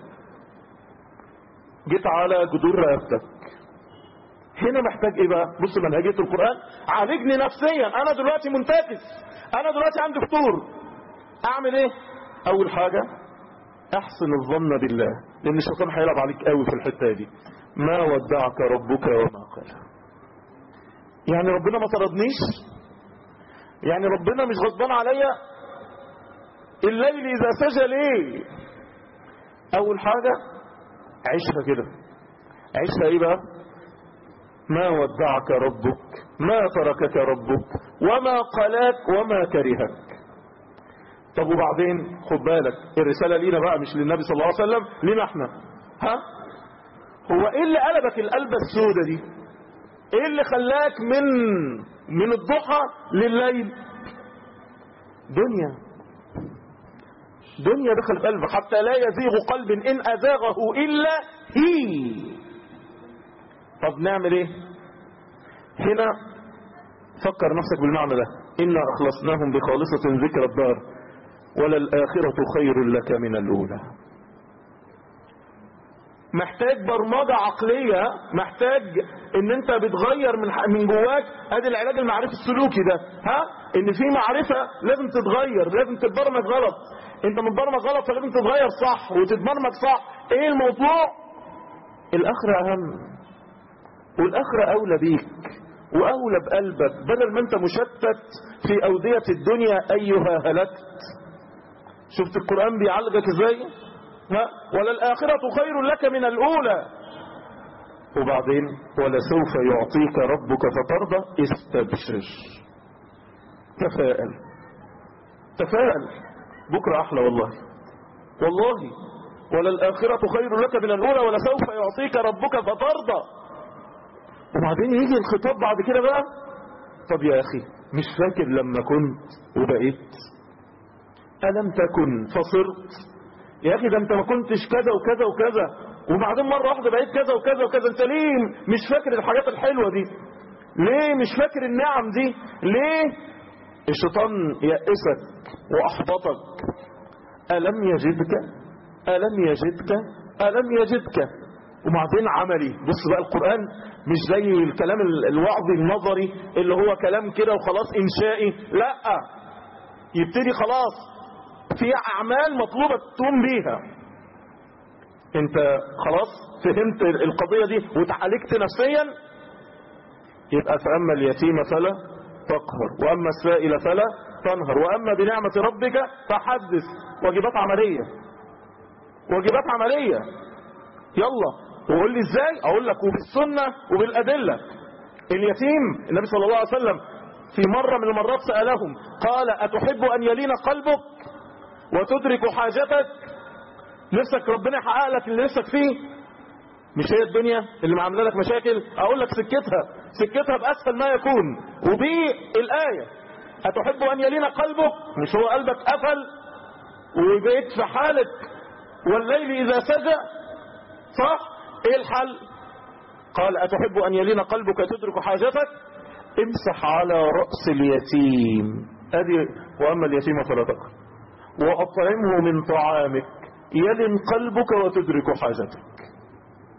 جيت على جذور رقبتك هنا محتاج ايه بقى بص منهجية القرآن عالجني نفسيا انا دلوقتي منتكس انا دلوقتي عندي فطور اعمل ايه اول حاجة احسن الظن بالله لان الشيطان هيلعب عليك قوي في الحتة دي ما ودعك ربك وما قال يعني ربنا ما طردنيش يعني ربنا مش غضبان عليا الليل اذا سجى ليه اول حاجة عيشها كده عيشها ايه بقى ما ودعك ربك ما تركك ربك وما قلاك وما كرهك طب وبعدين خد بالك الرسالة لينا بقى مش للنبي صلى الله عليه وسلم لينا احنا ها هو ايه اللي قلبك القلبة السودة دي ايه اللي خلاك من من الضحى لليل دنيا دنيا دخل قلبك حتى لا يزيغ قلب ان ازاغه الا هي طب نعمل ايه هنا فكر نفسك بالمعنى ده إنا أخلصناهم بخالصة ذكر الدار وللآخرة خير لك من الأولى محتاج برمجة عقلية محتاج ان انت بتغير من من جواك ادي العلاج المعرفي السلوكي ده ها ان في معرفة لازم تتغير لازم تتبرمج غلط انت متبرمج غلط فلازم تتغير صح وتتبرمج صح ايه الموضوع الاخرة اهم والاخرة اولى بيك واولى بقلبك بدل ما انت مشتت في اودية الدنيا ايها هلكت شفت القرآن بيعالجك ازاي ها وللآخرة خير لك من الأولى وبعدين ولسوف يعطيك ربك فترضى استبشر تفائل تفائل بكرة أحلى والله والله وللآخرة خير لك من الأولى ولسوف يعطيك ربك فترضى وبعدين يجي الخطاب بعد كده بقى طب يا أخي مش فاكر لما كنت وبقيت ألم تكن فصرت يا أخي ده أنت ما كنتش كذا وكذا وكذا وبعدين مرة واحدة بقيت كذا وكذا وكذا أنت ليه مش فاكر الحاجات الحلوة دي ليه مش فاكر النعم دي ليه الشيطان يأسك وأحبطك ألم يجدك ألم يجدك ألم يجدك وبعدين عملي بص بقى القرآن مش زي الكلام الوعظي النظري اللي هو كلام كده وخلاص إنشائي لا يبتدي خلاص في أعمال مطلوبة تقوم بيها انت خلاص فهمت القضية دي وتعالجت نفسيا يبقى فأما اليتيم فلا تقهر وأما السائل فلا تنهر وأما بنعمة ربك فحدث واجبات عملية واجبات عملية يلا وقول لي ازاي اقول لك وبالسنة وبالأدلة اليتيم النبي صلى الله عليه وسلم في مرة من المرات سألهم قال أتحب أن يلين قلبك وتدرك حاجتك نفسك ربنا يحقق لك اللي نفسك فيه مش هي الدنيا اللي معامله لك مشاكل اقول لك سكتها سكتها باسهل ما يكون وبي الايه اتحب ان يلين قلبك مش هو قلبك قفل وبقيت في حالك والليل اذا سجى صح ايه الحل قال اتحب ان يلين قلبك تدرك حاجتك امسح على راس اليتيم ادي واما اليتيم فلا تقهر واطعمه من طعامك يلن قلبك وتدرك حاجتك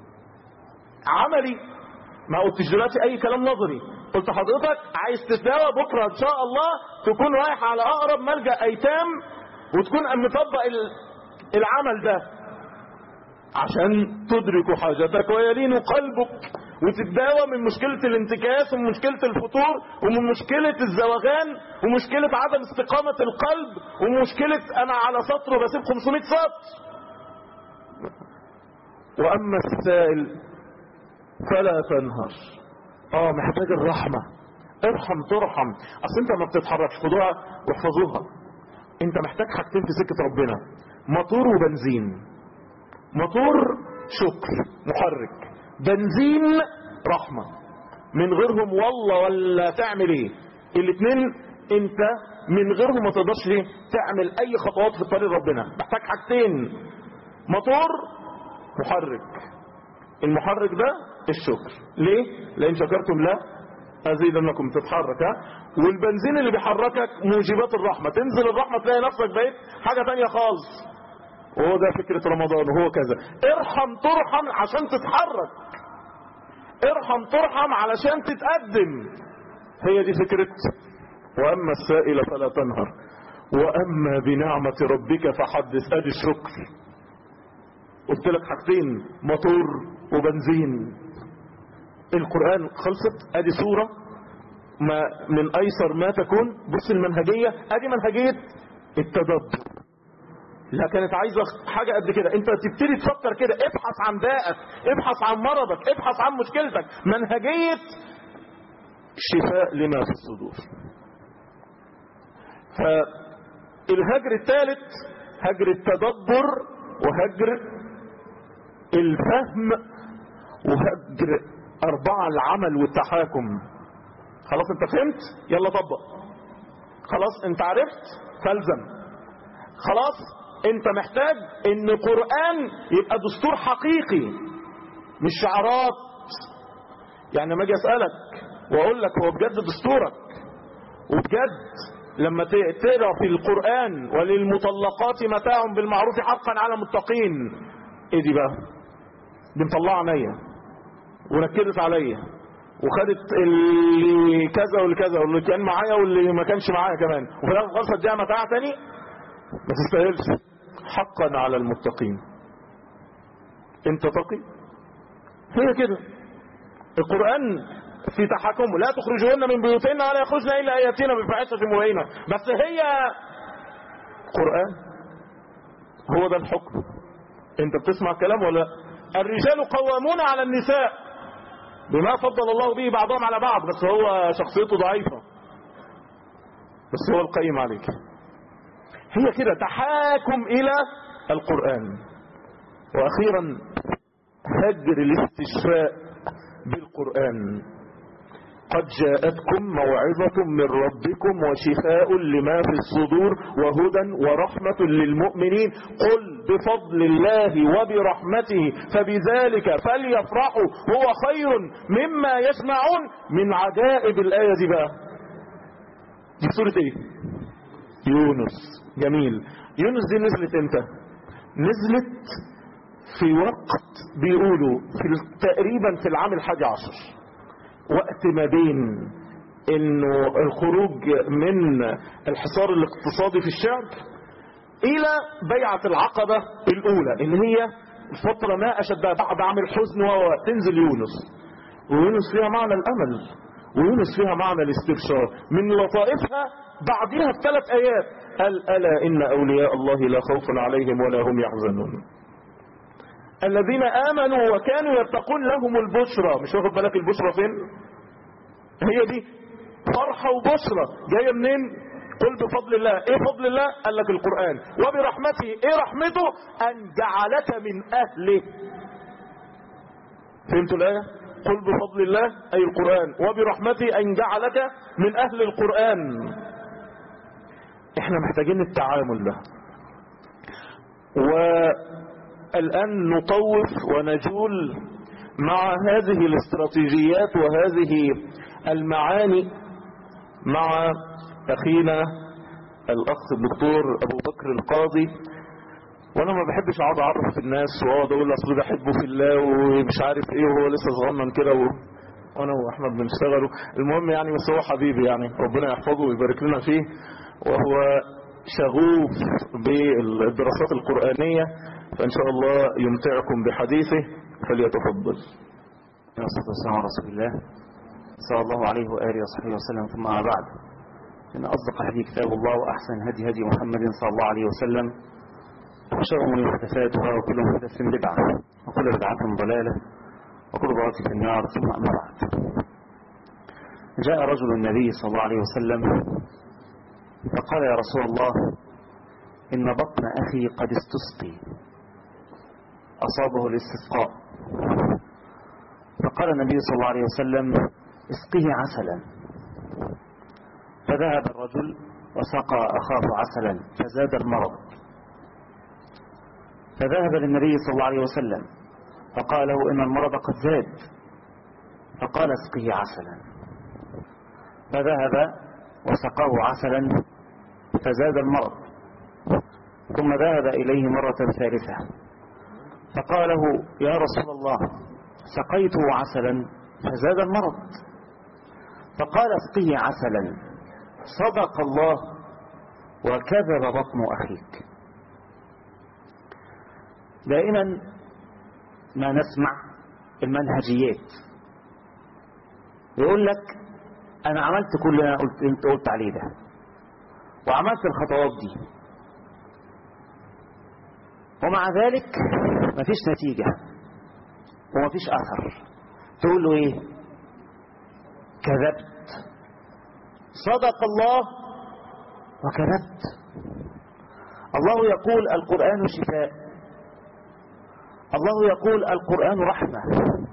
عملي ما قلتش دلوقتي اي كلام نظري قلت حضرتك عايز تتداوى بكره ان شاء الله تكون رايح على اقرب ملجا ايتام وتكون مطبق ال- العمل ده عشان تدرك حاجتك ويلين قلبك وتتداوى من مشكلة الانتكاس ومن مشكلة الفتور ومن مشكلة الزوغان ومشكلة عدم استقامة القلب ومشكلة انا على سطر وبسيب 500 سطر واما السائل فلا تنهر اه محتاج الرحمة ارحم ترحم اصل انت ما بتتحركش خدوها واحفظوها انت محتاج حاجتين في سكة ربنا موتور وبنزين موتور شكر محرك بنزين رحمة من غيرهم والله ولا تعمل ايه الاتنين انت من غيرهم ما تقدرش ليه تعمل اي خطوات في طريق ربنا محتاج حاجتين موتور محرك المحرك ده الشكر ليه لان شكرتم لا ازيدنكم تتحرك ها والبنزين اللي بيحركك موجبات الرحمة تنزل الرحمة تلاقي نفسك بقيت حاجة تانية خالص وهو ده فكرة رمضان وهو كذا ارحم ترحم عشان تتحرك ارحم ترحم علشان تتقدم هي دي فكرة واما السائل فلا تنهر واما بنعمة ربك فحدث ادي الشكر قلت لك حاجتين موتور وبنزين القرآن خلصت ادي سورة ما من ايسر ما تكون بص المنهجية ادي منهجية التدبر لا كانت عايزة حاجة قد كده انت تبتدي تفكر كده ابحث عن دائك ابحث عن مرضك ابحث عن مشكلتك منهجية شفاء لما في الصدور فالهجر الثالث هجر التدبر وهجر الفهم وهجر أربعة العمل والتحاكم خلاص انت فهمت يلا طبق خلاص انت عرفت فالزم خلاص انت محتاج ان القرآن يبقى دستور حقيقي مش شعارات يعني لما اجي اسألك واقول لك هو بجد دستورك وبجد لما تقرا في القرآن وللمطلقات متاع بالمعروف حقا على المتقين ايه دي بقى دي مطلعه عينيا وركزت عليا وخدت اللي كذا واللي كذا واللي كان معايا واللي ما كانش معايا كمان وفي الاخر خلاص اديها متاع تاني ما تستاهلش حقا على المتقين انت تقي هي كده القرآن في تحكمه لا تخرجوهن من بيوتهن ولا يخرجن الا ان ياتين بفاحشه مبينه بس هي قرآن هو ده الحكم انت بتسمع الكلام ولا الرجال قوامون على النساء بما فضل الله به بعضهم على بعض بس هو شخصيته ضعيفة بس هو القيم عليك هي كده تحاكم الى القرآن واخيرا هجر الاستشفاء بالقرآن قد جاءتكم موعظة من ربكم وشفاء لما في الصدور وهدى ورحمة للمؤمنين قل بفضل الله وبرحمته فبذلك فليفرحوا هو خير مما يسمعون من عجائب الآية دي بقى دي سورة ايه يونس جميل يونس دي نزلت امتى نزلت في وقت بيقولوا في تقريبا في العام الحادي عشر وقت ما بين انه الخروج من الحصار الاقتصادي في الشعب الى بيعة العقبة الاولى ان هي فترة ما اشدها بعد عام الحزن وتنزل يونس ويونس فيها معنى الامل ويونس فيها معنى الاستبشار من لطائفها بعدها بثلاث ايات قال الا ان اولياء الله لا خوف عليهم ولا هم يحزنون الذين امنوا وكانوا يتقون لهم البشرى مش واخد بالك البشرى فين هي دي فرحة وبشرى جاية منين قل بفضل الله ايه فضل الله قال لك القرآن وبرحمته ايه رحمته ان جعلك من اهله فهمتوا الايه قل بفضل الله اي القرآن وبرحمته ان جعلك من اهل القرآن احنا محتاجين التعامل ده والان نطوف ونجول مع هذه الاستراتيجيات وهذه المعاني مع اخينا الاخ الدكتور ابو بكر القاضي وانا ما بحبش اقعد اعرف في الناس واقعد اقول اصل ده احبه في الله ومش عارف ايه وهو لسه صغنن كده و... وانا واحمد بنشتغلوا المهم يعني بس هو حبيبي يعني ربنا يحفظه ويبارك لنا فيه وهو شغوف بالدراسات القرآنية فإن شاء الله يمتعكم بحديثه فليتفضل والصلاة والسلام على رسول الله صلى الله عليه وآله وصحبه وسلم ثم أما بعد إن أصدق الحديث كتاب الله وأحسن هدي هدي محمد صلى الله عليه وسلم وشر من محدثاتها وكل محدث بدعة وكل بدعة ضلالة وكل ضلالة في النار ثم أما بعد جاء رجل النبي صلى الله عليه وسلم فقال يا رسول الله إن بطن أخي قد استسقي أصابه الاستسقاء فقال النبي صلى الله عليه وسلم اسقه عسلا فذهب الرجل وسقى أخاه عسلا فزاد المرض فذهب للنبي صلى الله عليه وسلم فقال له إن المرض قد زاد فقال اسقه عسلا فذهب وسقاه عسلا فزاد المرض ثم ذهب إليه مرة ثالثة فقال له يا رسول الله سقيته عسلا فزاد المرض فقال اسقه عسلا صدق الله وكذب بطن أخيك دائما ما نسمع المنهجيات يقول لك انا عملت كل اللي انا قلت انت قلت عليه ده وعملت الخطوات دي ومع ذلك مفيش نتيجة ومفيش اثر تقول له ايه كذبت صدق الله وكذبت الله يقول القرآن شفاء الله يقول القرآن رحمة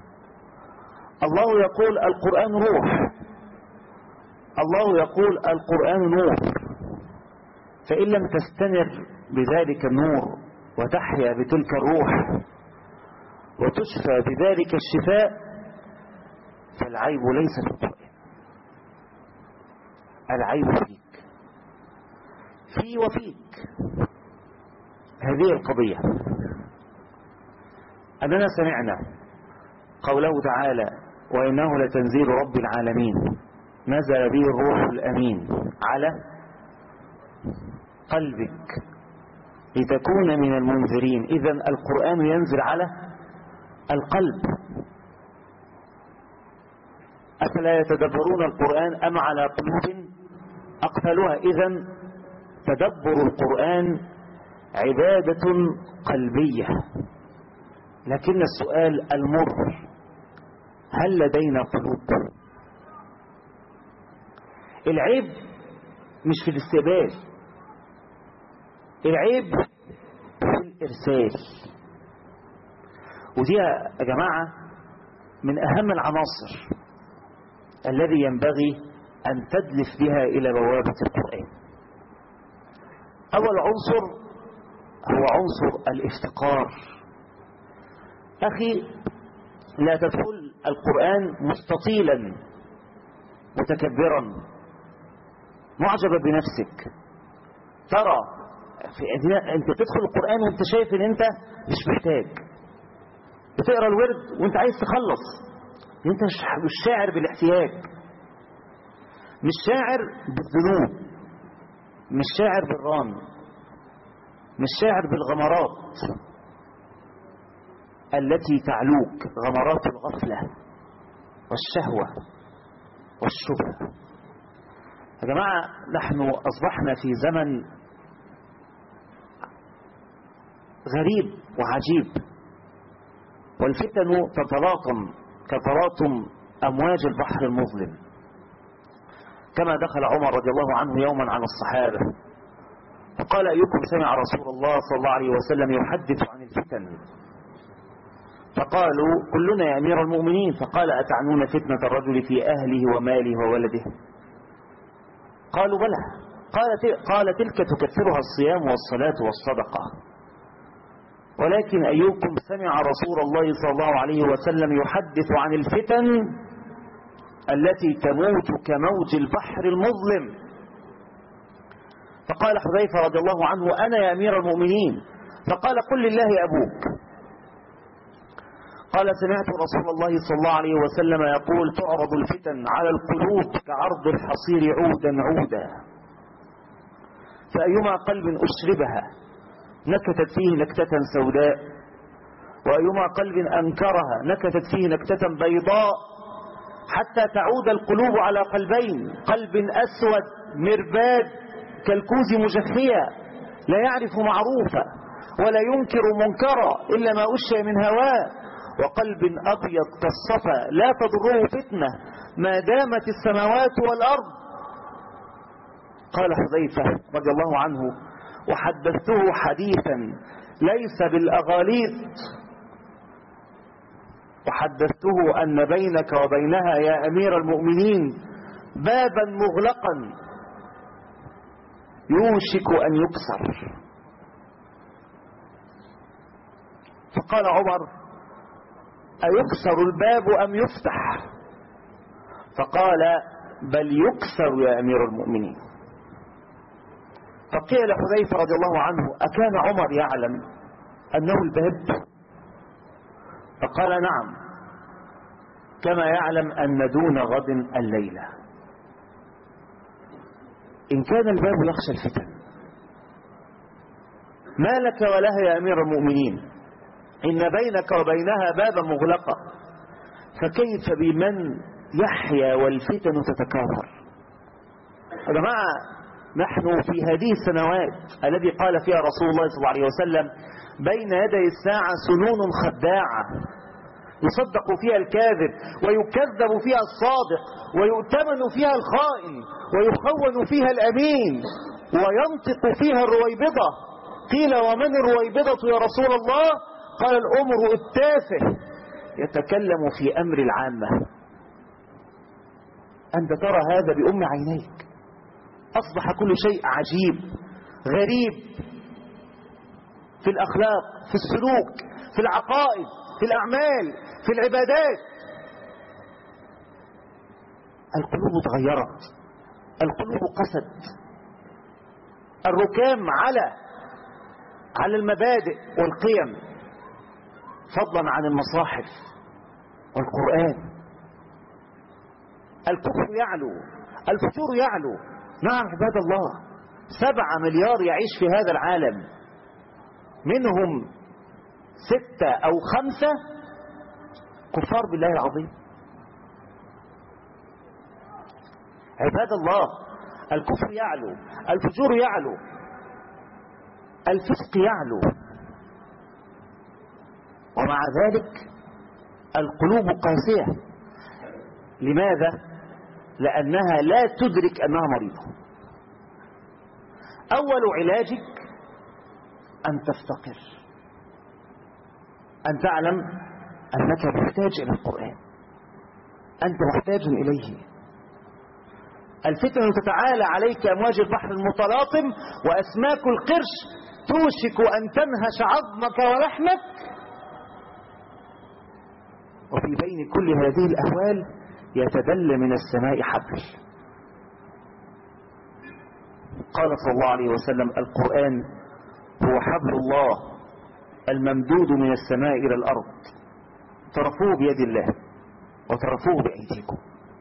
الله يقول القرآن روح الله يقول القرآن نور فإن لم تستنر بذلك النور وتحيا بتلك الروح وتشفى بذلك الشفاء فالعيب ليس في القرآن العيب فيك في وفيك هذه القضية أننا سمعنا قوله تعالى وإنه لتنزيل رب العالمين نزل به الروح الأمين على قلبك لتكون من المنذرين إذا القرآن ينزل على القلب أفلا يتدبرون القرآن أم على قلوب أقفلها إذا تدبر القرآن عبادة قلبية لكن السؤال المر هل لدينا قلوب العيب مش في الاستقبال العيب في الإرسال ودي يا جماعة من أهم العناصر الذي ينبغي أن تدلف بها إلى بوابة القرآن أول عنصر هو عنصر الافتقار أخي لا تدخل القرآن مستطيلا متكبرا معجبا بنفسك ترى في انت تدخل القرآن وانت شايف ان انت مش محتاج بتقرا الورد وانت عايز تخلص انت مش شاعر بالاحتياج مش شاعر بالذنوب مش شاعر بالران مش شاعر بالغمرات التي تعلوك غمرات الغفلة والشهوة والشبهة يا جماعة نحن أصبحنا في زمن غريب وعجيب والفتن تتلاطم كتلاطم أمواج البحر المظلم كما دخل عمر رضي الله عنه يوما على الصحابة فقال أيكم سمع رسول الله صلى الله عليه وسلم يحدث عن الفتن فقالوا كلنا يا أمير المؤمنين فقال أتعنون فتنة الرجل في أهله وماله وولده قالوا بلى قال, قال تلك تكثرها الصيام والصلاة والصدقة ولكن أيكم سمع رسول الله صلى الله عليه وسلم يحدث عن الفتن التي تموت كموج البحر المظلم فقال حذيفة رضي الله عنه أنا يا أمير المؤمنين فقال قل لله أبوك قال سمعت رسول الله صلى الله عليه وسلم يقول تعرض الفتن على القلوب كعرض الحصير عودا عودا فأيما قلب أشربها نكتت فيه نكتة سوداء وأيما قلب أنكرها نكتت فيه نكتة بيضاء حتى تعود القلوب على قلبين قلب أسود مرباد كالكوز مجفيا لا يعرف معروفا ولا ينكر منكرا إلا ما أشى من هواه وقلب أبيض كالصفا لا تضره فتنة ما دامت السماوات والأرض قال حذيفة رضي الله عنه وحدثته حديثا ليس بالأغاليط وحدثته أن بينك وبينها يا أمير المؤمنين بابا مغلقا يوشك أن يكسر فقال عمر أيكسر الباب أم يفتح فقال بل يكسر يا أمير المؤمنين فقيل حذيفة رضي الله عنه أكان عمر يعلم أنه الباب فقال نعم كما يعلم أن دون غد الليلة إن كان الباب يخشى الفتن ما لك ولها يا أمير المؤمنين إن بينك وبينها بابا مغلقا فكيف بمن يحيا والفتن تتكاثر يا جماعة نحن في هذه السنوات الذي قال فيها رسول الله صلى الله عليه وسلم بين يدي الساعة سنون خداعة يصدق فيها الكاذب ويكذب فيها الصادق ويؤتمن فيها الخائن ويخون فيها الأمين وينطق فيها الرويبضة قيل ومن الرويبضة يا رسول الله قال الأمر التافه يتكلم في أمر العامة أنت ترى هذا بأم عينيك أصبح كل شيء عجيب غريب في الأخلاق في السلوك في العقائد في الأعمال في العبادات القلوب تغيرت القلوب قست الركام على على المبادئ والقيم فضلا عن المصاحف والقرآن الكفر يعلو الفجور يعلو نعم عباد الله سبعة مليار يعيش في هذا العالم منهم ستة أو خمسة كفار بالله العظيم عباد الله الكفر يعلو الفجور يعلو الفسق يعلو ومع ذلك القلوب قاسية لماذا؟ لأنها لا تدرك أنها مريضة أول علاجك أن تفتقر أن تعلم أنك محتاج إلى القرآن أنت محتاج إليه الفتن تتعالى عليك أمواج البحر المتلاطم وأسماك القرش توشك أن تنهش عظمك ولحمك وفي بين كل هذه الأهوال يتدل من السماء حبل قال صلى الله عليه وسلم القرآن هو حبل الله الممدود من السماء إلى الأرض طرفوه بيد الله وطرفوه بأيديكم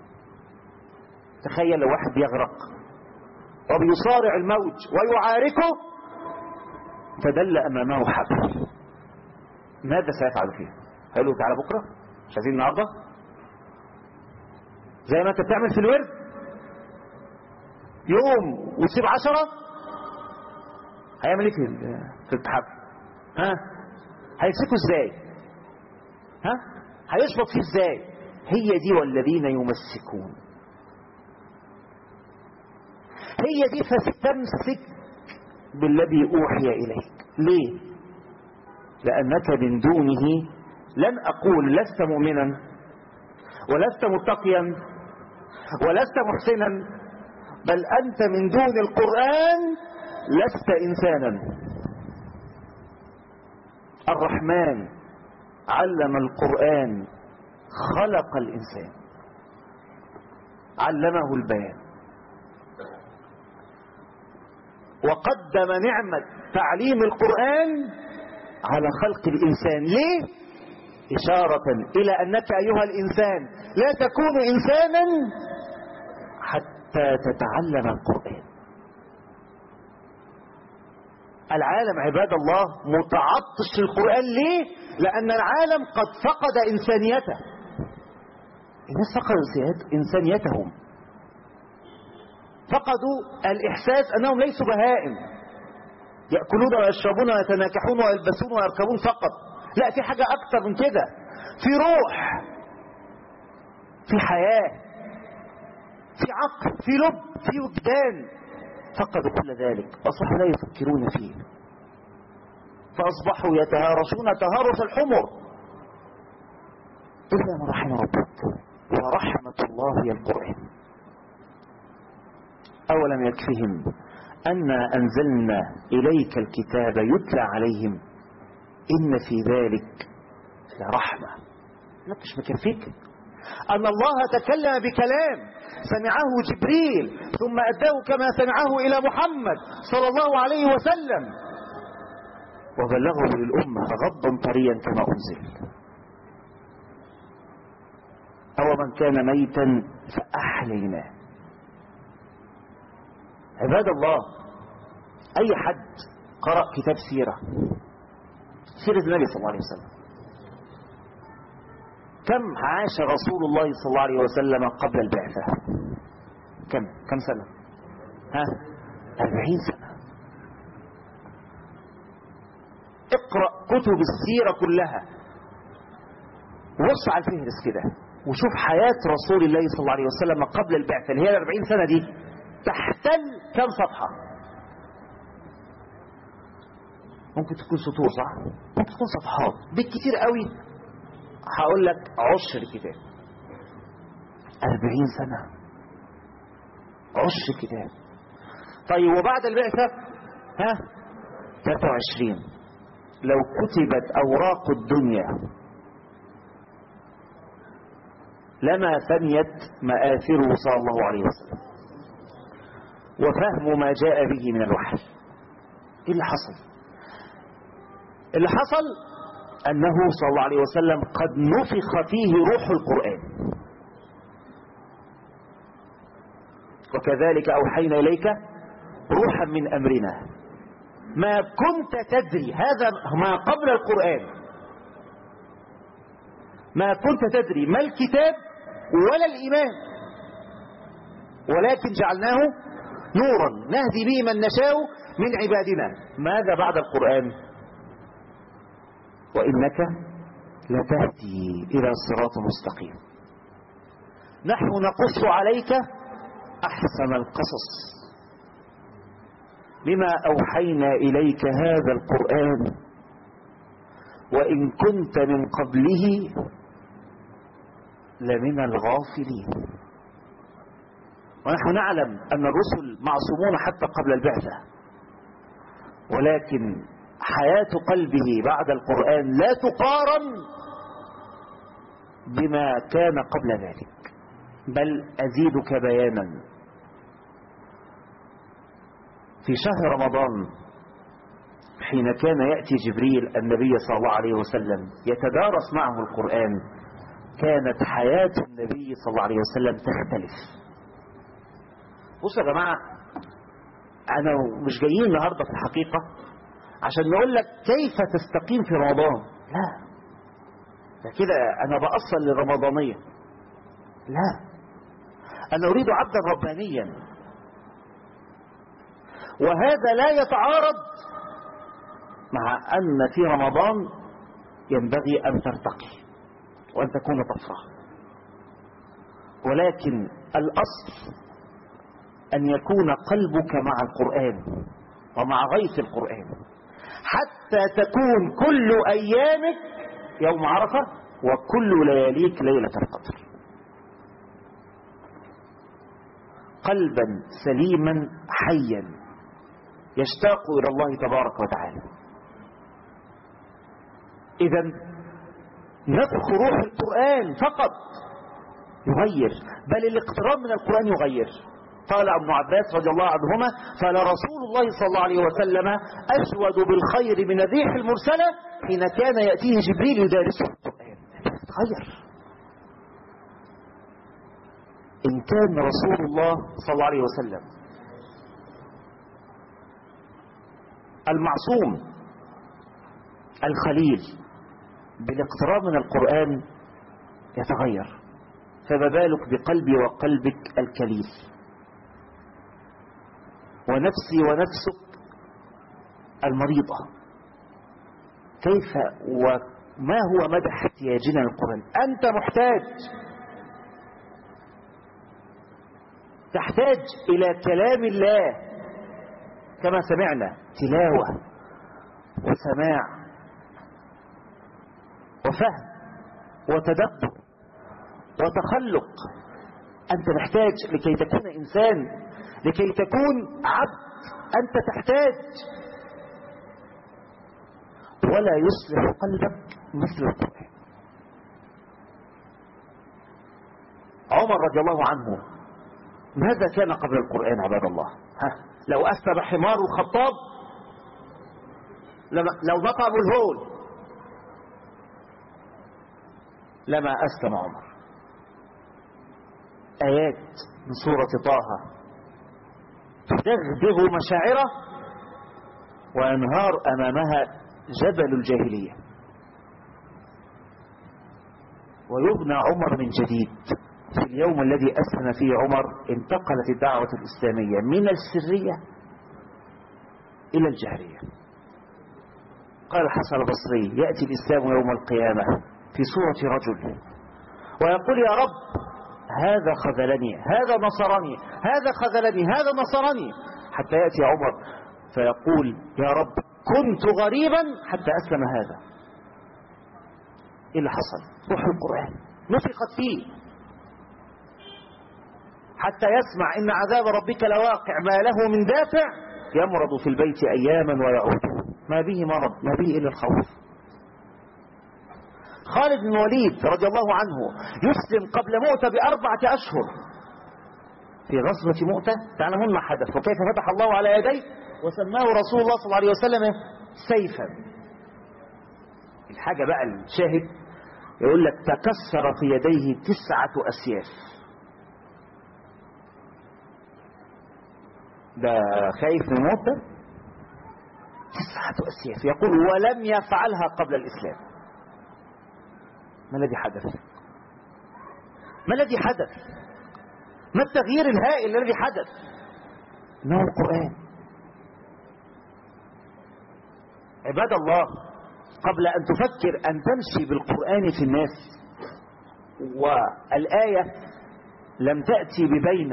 تخيل لو واحد بيغرق وبيصارع الموج ويعاركه فدل أمامه حبل ماذا سيفعل فيه هيقول له تعالى بكرة مش عايزين النهارده زي ما انت بتعمل في الورد يوم وتسيب عشرة هيعمل ايه في في الحبل ها هيمسكه ازاي ها هيشبط فيه ازاي هي دي والذين يمسكون هي دي فاستمسك بالذي اوحي اليك ليه لانك من دونه لن اقول لست مؤمنا ولست متقيا ولست محسنا بل انت من دون القران لست انسانا الرحمن علم القران خلق الانسان علمه البيان وقدم نعمه تعليم القران على خلق الإنسان ليه؟ إشارة إلى أنك أيها الإنسان لا تكون إنسانا حتى تتعلم القرآن العالم عباد الله متعطش للقرآن ليه؟ لأن العالم قد فقد إنسانيته الناس فقدوا إنسانيتهم فقدوا الإحساس أنهم ليسوا بهائم يأكلون ويشربون ويتناكحون ويلبسون ويركبون فقط لا في حاجة أكتر من كده في روح في حياة في عقل في لب في وجدان فقدوا كل ذلك أصبحوا لا يفكرون فيه فأصبحوا يتهارشون تهارش الحمر إلا من رحم ربك ورحمة الله هي القرآن أولم يكفهم أنا أنزلنا إليك الكتاب يتلى عليهم إن في ذلك لرحمة لا مش مكفيك أن الله تكلم بكلام سمعه جبريل ثم أداه كما سمعه إلى محمد صلى الله عليه وسلم وبلغه للأمة غضا طريا كما أنزل أو من كان ميتا فأحليناه عباد الله أي حد قرأ كتاب سيرة سيرة النبي صلى الله عليه وسلم كم عاش رسول الله صلى الله عليه وسلم قبل البعثة كم كم سنة ها أربعين سنة اقرأ كتب السيرة كلها وص على الفهرس كده وشوف حياة رسول الله صلى الله عليه وسلم قبل البعثة اللي هي الأربعين سنة دي تحتل كم صفحة ممكن تكون سطور صح ممكن تكون صفحات بالكتير قوي هقول لك عشر كتاب أربعين سنة عشر كتاب طيب وبعد البعثة ها 23 لو كتبت أوراق الدنيا لما ثنيت مآثره صلى الله عليه وسلم وفهم ما جاء به من الوحي ايه اللي حصل اللي حصل انه صلى الله عليه وسلم قد نفخ فيه روح القرآن وكذلك اوحينا اليك روحا من امرنا ما كنت تدري هذا ما قبل القرآن ما كنت تدري ما الكتاب ولا الإيمان ولكن جعلناه نورا نهدي به من نشاء من عبادنا ماذا بعد القرآن وإنك لتهدي إلى صراط مستقيم نحن نقص عليك أحسن القصص بما أوحينا إليك هذا القرآن وإن كنت من قبله لمن الغافلين ونحن نعلم أن الرسل معصومون حتى قبل البعثة ولكن حياة قلبه بعد القرآن لا تقارن بما كان قبل ذلك بل أزيدك بيانا في شهر رمضان حين كان يأتي جبريل النبي صلى الله عليه وسلم يتدارس معه القرآن كانت حياة النبي صلى الله عليه وسلم تختلف بصوا يا جماعة أنا مش جايين النهاردة في الحقيقة عشان نقول لك كيف تستقيم في رمضان لا ده كده أنا بأصل للرمضانية لا أنا أريد عبدا ربانيا وهذا لا يتعارض مع أن في رمضان ينبغي أن ترتقي وأن تكون طفرة ولكن الأصل أن يكون قلبك مع القرآن ومع غيث القرآن حتى تكون كل أيامك يوم عرفة وكل لياليك ليلة القدر قلبا سليما حيا يشتاق إلى الله تبارك وتعالى إذا نفخ روح القرآن فقط يغير بل الاقتراب من القرآن يغير قال ابن عباس رضي الله عنهما فلرسول الله صلى الله عليه وسلم أشود بالخير من الريح المرسلة حين كان يأتيه جبريل يدارسه القرآن تغير إن كان رسول الله صلى الله عليه وسلم المعصوم الخليل بالاقتراب من القرآن يتغير فما بالك بقلبي وقلبك الكليل ونفسي ونفسك المريضة كيف وما هو مدى احتياجنا للقرآن أنت محتاج تحتاج إلى كلام الله كما سمعنا تلاوة وسماع وفهم وتدبر وتخلق أنت محتاج لكي تكون إنسان لكي تكون عبد أنت تحتاج ولا يصلح قلبك مثل القرآن عمر رضي الله عنه ماذا كان قبل القرآن عباد الله ها لو أسلم حمار الخطاب لما لو نطع الهول لما أسلم عمر آيات من سورة طه تدغدغ مشاعره وينهار أمامها جبل الجاهلية ويبنى عمر من جديد في اليوم الذي أسلم فيه عمر انتقلت الدعوة الإسلامية من السرية إلى الجهرية قال الحسن البصري يأتي الإسلام يوم القيامة في صورة رجل ويقول يا رب هذا خذلني هذا نصرني هذا خذلني هذا نصرني حتى يأتي عمر فيقول يا رب كنت غريبا حتى أسلم هذا إيه اللي حصل روح القرآن نفخت فيه حتى يسمع إن عذاب ربك لواقع ما له من دافع يمرض في البيت أياما ويعود ما به مرض ما به إلا الخوف خالد بن الوليد رضي الله عنه يسلم قبل مؤتة بأربعة أشهر في غزوة مؤتة تعلمون ما حدث وكيف فتح الله على يديه وسماه رسول الله صلى الله عليه وسلم سيفا الحاجة بقى الشاهد يقول لك تكسر في يديه تسعة أسياف ده خايف من مؤتة تسعة أسياف يقول ولم يفعلها قبل الإسلام ما الذي حدث ما الذي حدث ما التغيير الهائل الذي حدث انه القرآن عباد الله قبل أن تفكر أن تمشي بالقرآن في الناس والآية لم تأتي ببين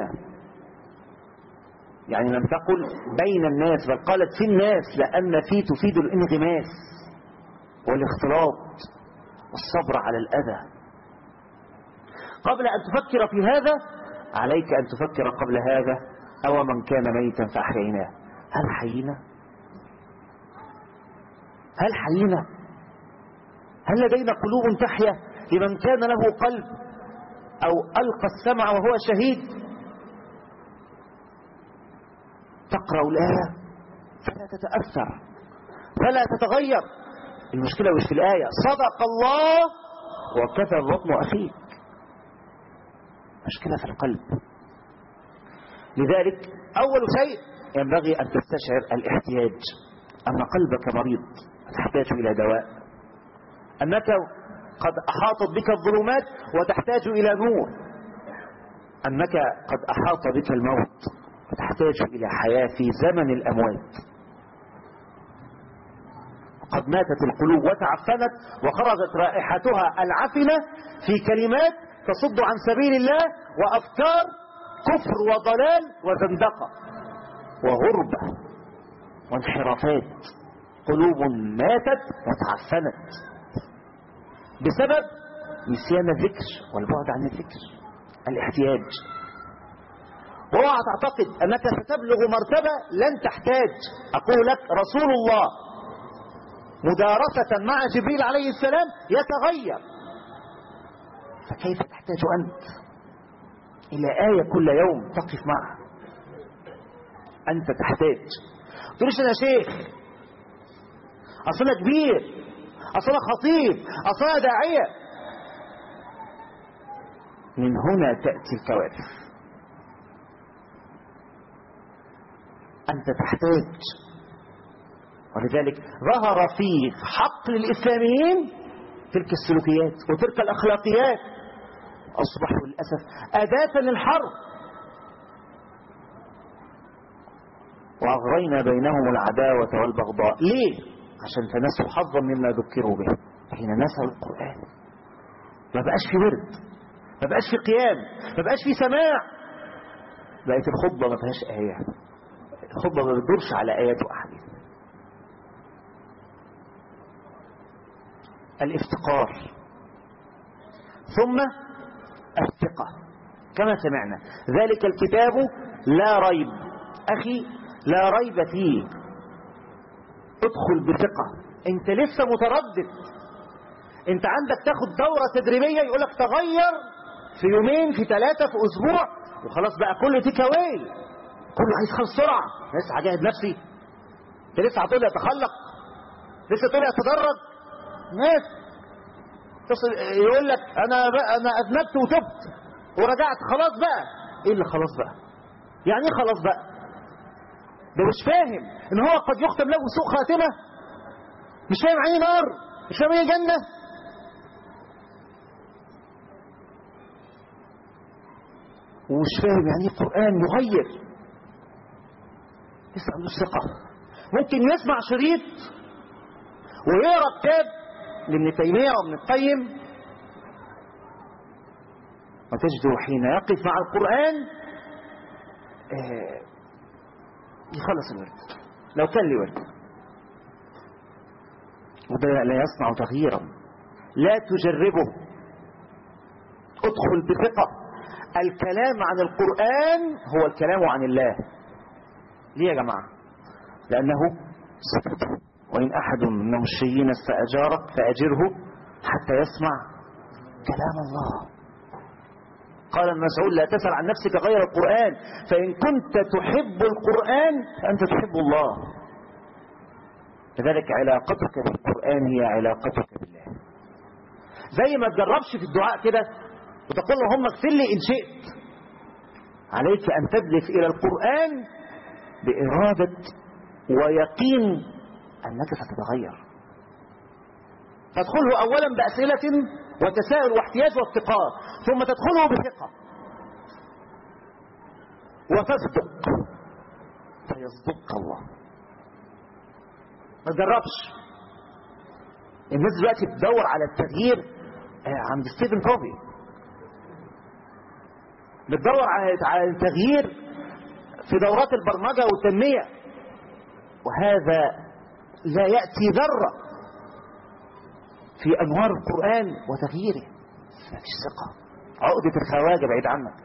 يعني لم تقل بين الناس بل قالت في الناس لأن في تفيد الانغماس والاختلاط والصبر على الأذى قبل أن تفكر في هذا عليك أن تفكر قبل هذا أو من كان ميتا فأحييناه هل حيينا هل حيينا هل لدينا قلوب تحيا لمن كان له قلب أو ألقى السمع وهو شهيد تقرأ الآية فلا تتأثر فلا تتغير المشكلة مش في الآية صدق الله وكفى بطن أخيك مشكلة في القلب لذلك أول شيء ينبغي أن تستشعر الاحتياج أن قلبك مريض تحتاج إلى دواء أنك قد أحاطت بك الظلمات وتحتاج إلى نور أنك قد أحاط بك الموت وتحتاج إلى حياة في زمن الأموات قد ماتت القلوب وتعفنت وخرجت رائحتها العفنة في كلمات تصد عن سبيل الله وأفكار كفر وضلال وزندقة وغربة وانحرافات قلوب ماتت وتعفنت بسبب نسيان الذكر والبعد عن الذكر الاحتياج واوعى تعتقد انك ستبلغ مرتبه لن تحتاج اقول لك رسول الله مدارسه مع جبريل عليه السلام يتغير فكيف تحتاج انت الى ايه كل يوم تقف معها أنت تحتاج تقولش أنا شيخ أصل أنا كبير أصل أنا خطيب أصل أنا داعية من هنا تأتي الكوارث أنت تحتاج ولذلك ظهر في حق للإسلاميين تلك السلوكيات وتلك الأخلاقيات أصبحوا للأسف أداة للحرب وأغرينا بينهم العداوة والبغضاء ليه؟ عشان تنسوا حظا مما ذكروا به حين نسوا القرآن ما بقاش في ورد ما بقاش في قيام ما بقاش في سماع بقت الخطبة ما فيهاش آيات الخطبة ما بتدورش على آيات وأحاديث الافتقار ثم الثقة كما سمعنا ذلك الكتاب لا ريب أخي لا ريب فيه ادخل بثقة انت لسه متردد انت عندك تاخد دورة تدريبية يقولك تغير في يومين في ثلاثة في اسبوع وخلاص بقى كله تيك اواي كله عايز خلص سرعة لسه هجاهد نفسي انت لسه هتقول لي اتخلق لسه تقول لي اتدرج ناس تصل يقول لك انا بقى انا اذنبت وتبت ورجعت خلاص بقى ايه اللي خلاص بقى يعني ايه خلاص بقى ده مش فاهم ان هو قد يختم له سوء خاتمه مش فاهم يعني نار مش فاهم يعني جنه ومش فاهم يعني ايه قران يغير لسه عنده ثقه ممكن يسمع شريط ويقرا كتاب لابن تيميه وابن القيم وتجده حين يقف مع القران آه يخلص الورد لو كان لي ورد وده لا يصنع تغييرا لا تجربه ادخل بثقة الكلام عن القرآن هو الكلام عن الله ليه يا جماعة لأنه صفته وإن أحد من المشريين استأجارك فأجره حتى يسمع كلام الله قال المسعود لا تسأل عن نفسك غير القرآن فإن كنت تحب القرآن فأنت تحب الله لذلك علاقتك بالقرآن هي علاقتك بالله زي ما تجربش في الدعاء كده وتقول اللهم اغفر لي إن شئت عليك أن تدلف إلى القرآن بإرادة ويقين أنك ستتغير تدخله أولا بأسئلة وتساؤل واحتياج وافتقار ثم تدخله بثقة وتصدق فيصدق الله ما تجربش الناس دلوقتي بتدور على التغيير عند ستيفن كوفي بتدور على التغيير في دورات البرمجة والتنمية وهذا لا يأتي ذرة في أنوار القرآن وتغييره ما فيش ثقة عقدة الخواجة بعيد عنك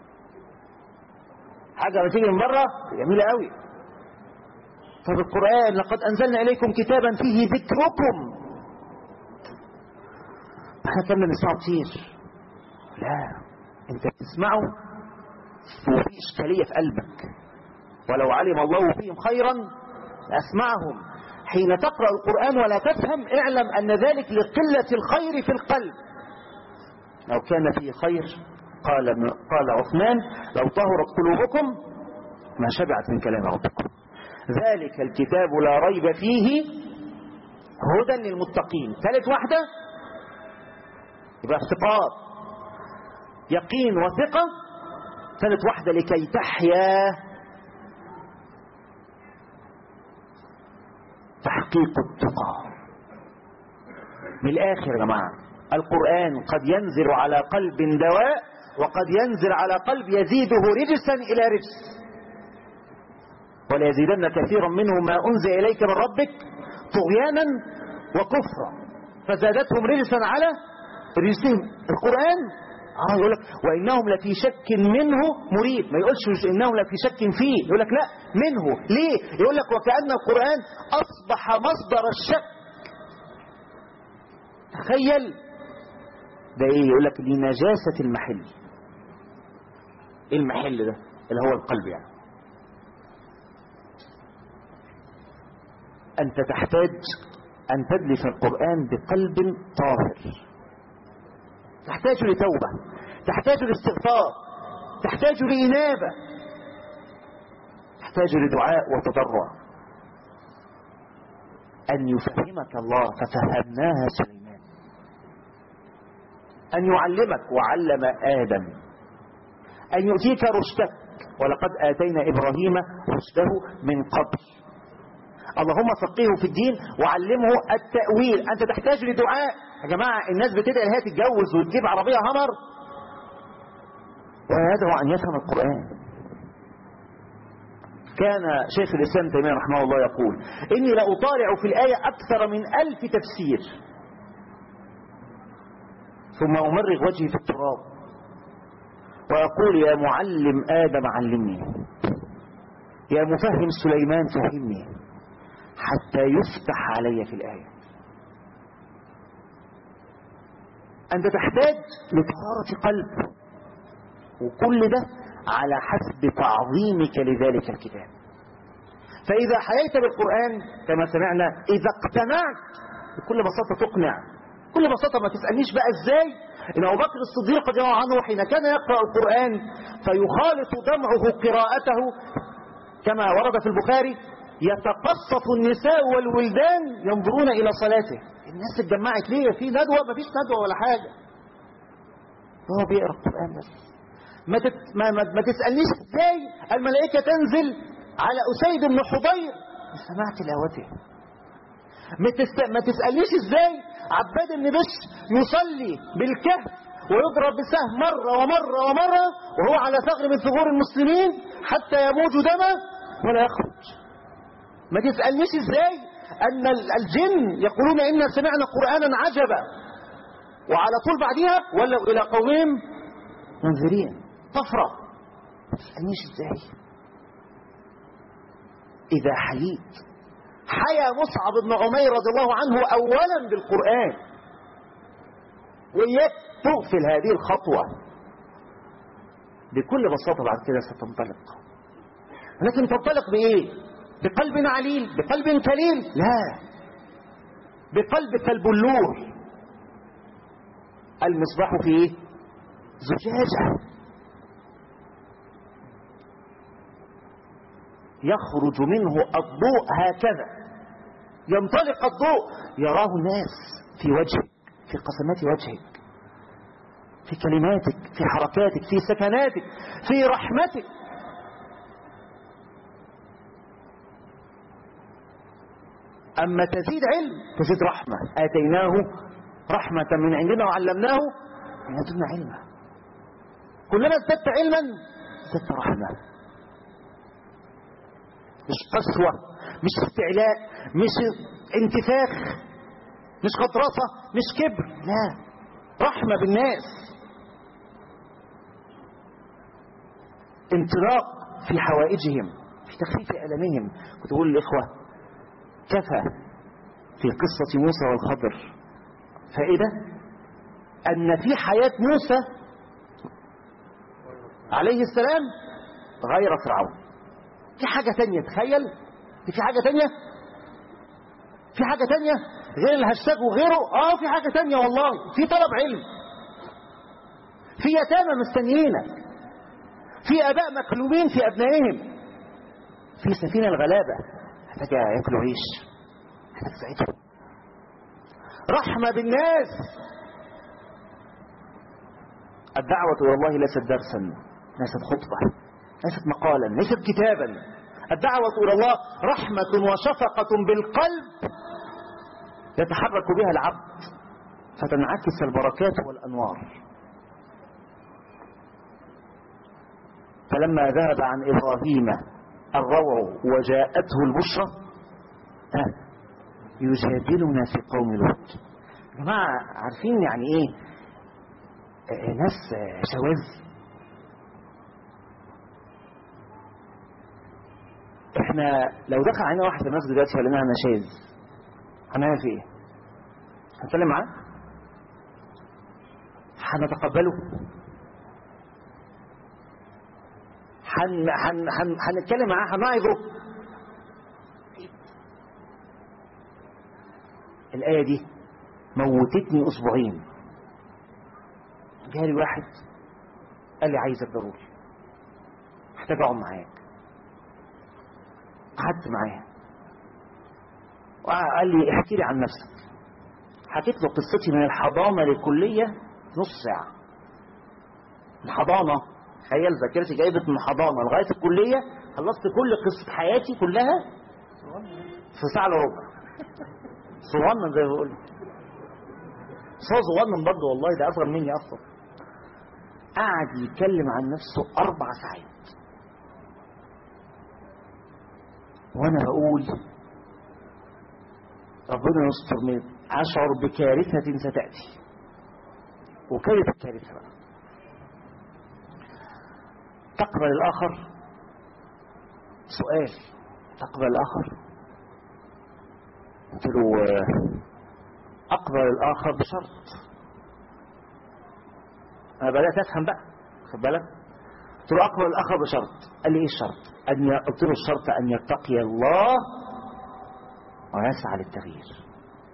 حاجة لما تيجي من بره جميلة قوي طب القرآن لقد أنزلنا إليكم كتابا فيه ذكركم احنا كنا نسمعه كتير لا انت بتسمعه وفي إشكالية في قلبك ولو علم الله فيهم خيرا لأسمعهم حين تقرأ القرآن ولا تفهم اعلم أن ذلك لقلة الخير في القلب لو كان فيه خير قال قال عثمان لو طهرت قلوبكم ما شبعت من كلام ربكم ذلك الكتاب لا ريب فيه هدى للمتقين ثالث واحدة يبقى افتقار يقين وثقة ثالث واحدة لكي تحيا تحقيق التقى من الآخر يا جماعة القرآن قد ينزل على قلب دواء وقد ينزل على قلب يزيده رجسا إلى رجس وليزيدن كثيرا منهم ما أنزل إليك من ربك طغيانا وكفرا فزادتهم رجسا على رجسهم القرآن اه يقول لك وانهم لفي شك منه مريب ما يقولش انهم لفي شك فيه يقول لك لا منه ليه يقول لك وكأن القرآن اصبح مصدر الشك تخيل ده ايه يقول لك لنجاسة المحل ايه المحل ده اللي هو القلب يعني أنت تحتاج أن تدلف القرآن بقلب طاهر تحتاج لتوبة تحتاج لاستغفار تحتاج لإنابة تحتاج لدعاء وتضرع أن يفهمك الله ففهمناها سليمان أن يعلمك وعلم آدم أن يؤتيك رشدك ولقد آتينا إبراهيم رشده من قبل اللهم فقهه في الدين وعلمه التأويل أنت تحتاج لدعاء يا جماعة الناس بتدعي انها تتجوز وتجيب عربية همر ويدعو أن يفهم القرآن كان شيخ الإسلام تيمية رحمه الله يقول إني لأطالع في الآية أكثر من ألف تفسير ثم أمرغ وجهي في التراب وأقول يا معلم آدم علمني يا مفهم سليمان فهمني حتى يفتح علي في الآية أنت تحتاج لطهارة قلب وكل ده على حسب تعظيمك لذلك الكتاب فإذا حييت بالقرآن كما سمعنا إذا اقتنعت بكل بساطة تقنع بكل بساطة ما تسألنيش بقى إزاي إن أبو بكر الصديق رضي الله عنه حين كان يقرأ القرآن فيخالط دمعه قراءته كما ورد في البخاري يتقصف النساء والولدان ينظرون إلى صلاته الناس اتجمعت ليه في ندوة ما فيش ندوة ولا حاجة هو بيقرأ القرآن بس ما, تت... ما, ما, ما تسألنيش ازاي الملائكة تنزل على أسيد بن حضير سمع تلاوته ما, تست... ما تسألنيش ازاي عباد بن بشر يصلي بالكهف ويضرب بسهم مرة ومرة ومرة وهو على ثغر من ثغور المسلمين حتى يموج دمه ولا يخرج ما تسألنيش ازاي أن الجن يقولون إنا سمعنا قرآنا عجبا وعلى طول بعدها ولوا إلى قومهم منذرين طفرة ما تسألنيش ازاي إذا حييت حيا مصعب بن عمير رضي الله عنه أولا بالقرآن وإياك تغفل هذه الخطوة بكل بساطة بعد كده ستنطلق لكن تنطلق بإيه بقلب عليل بقلب كليل لا بقلب كالبلور المصباح في ايه زجاجة يخرج منه الضوء هكذا ينطلق الضوء يراه الناس في وجهك في قسمات وجهك في كلماتك في حركاتك في سكناتك في رحمتك أما تزيد علم تزيد رحمة آتيناه رحمة من عندنا وعلمناه من لدنا علما كلما ازددت علما ازددت رحمة مش قسوة مش استعلاء مش انتفاخ مش غطرسة مش كبر لا رحمة بالناس انطلاق في حوائجهم في تخفيف ألمهم كنت بقول للإخوة كفى في قصة موسى والخضر فائدة أن في حياة موسى عليه السلام غير فرعون في حاجة تانية تخيل في حاجة تانية في حاجة تانية غير الهاشتاج وغيره اه في حاجة تانية والله في طلب علم في يتامى مستنيينك في اباء مكلومين في ابنائهم في سفينة الغلابة محتاج ياكلوا عيش محتاج تساعدهم رحمة بالناس الدعوة إلى الله ليست درسا ليست خطبة ليست مقالا ليست كتابا الدعوة إلى الله رحمة وشفقة بالقلب يتحرك بها العبد فتنعكس البركات والأنوار فلما ذهب عن إبراهيم الروع وجاءته البشرى آه يجادلنا في قوم لوط يا جماعة عارفين يعني ايه آه ناس آه شواذ احنا لو دخل علينا واحد في المسجد دلوقتي وقال لنا انا شاذ هنعمل في ايه؟ هنتكلم معاه؟ هنتقبله؟ هن هن هن هنتكلم معاه هنعظه الآية دي موتتني أسبوعين جالي واحد قال لي عايزك ضروري محتاج أقعد معاك قعدت معاه وقال لي احكي لي عن نفسك حكيت له قصتي من الحضانة للكلية نص ساعة الحضانة تخيل ذاكرتي جايبت من الحضانة لغاية الكلية خلصت كل قصة حياتي كلها في ساعة الا ربع صغنن زي ما بقول بس هو صغنن برضه والله ده أصغر مني أصلا قعد يتكلم عن نفسه أربع ساعات وأنا بقول ربنا يستر من أشعر بكارثة ستأتي وكانت الكارثة بقى تقبل الآخر سؤال تقبل الآخر قلت له آه، أقبل الآخر بشرط أنا بدأت أفهم بقى خد بالك قلت له أقبل الآخر بشرط قال لي إيه الشرط أن ي... قلت له الشرط أن يتقي الله ويسعى للتغيير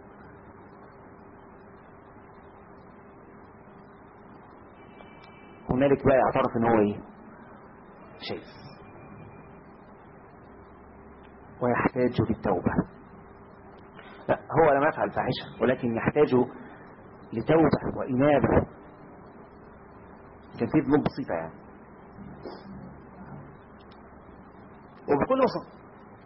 هنالك بقى يعترف ان هو ايه شيء ويحتاج للتوبة لا هو لم يفعل فاحشة ولكن يحتاج لتوبة وإنابة كان في ذنوب بسيطة يعني وبكل بساطة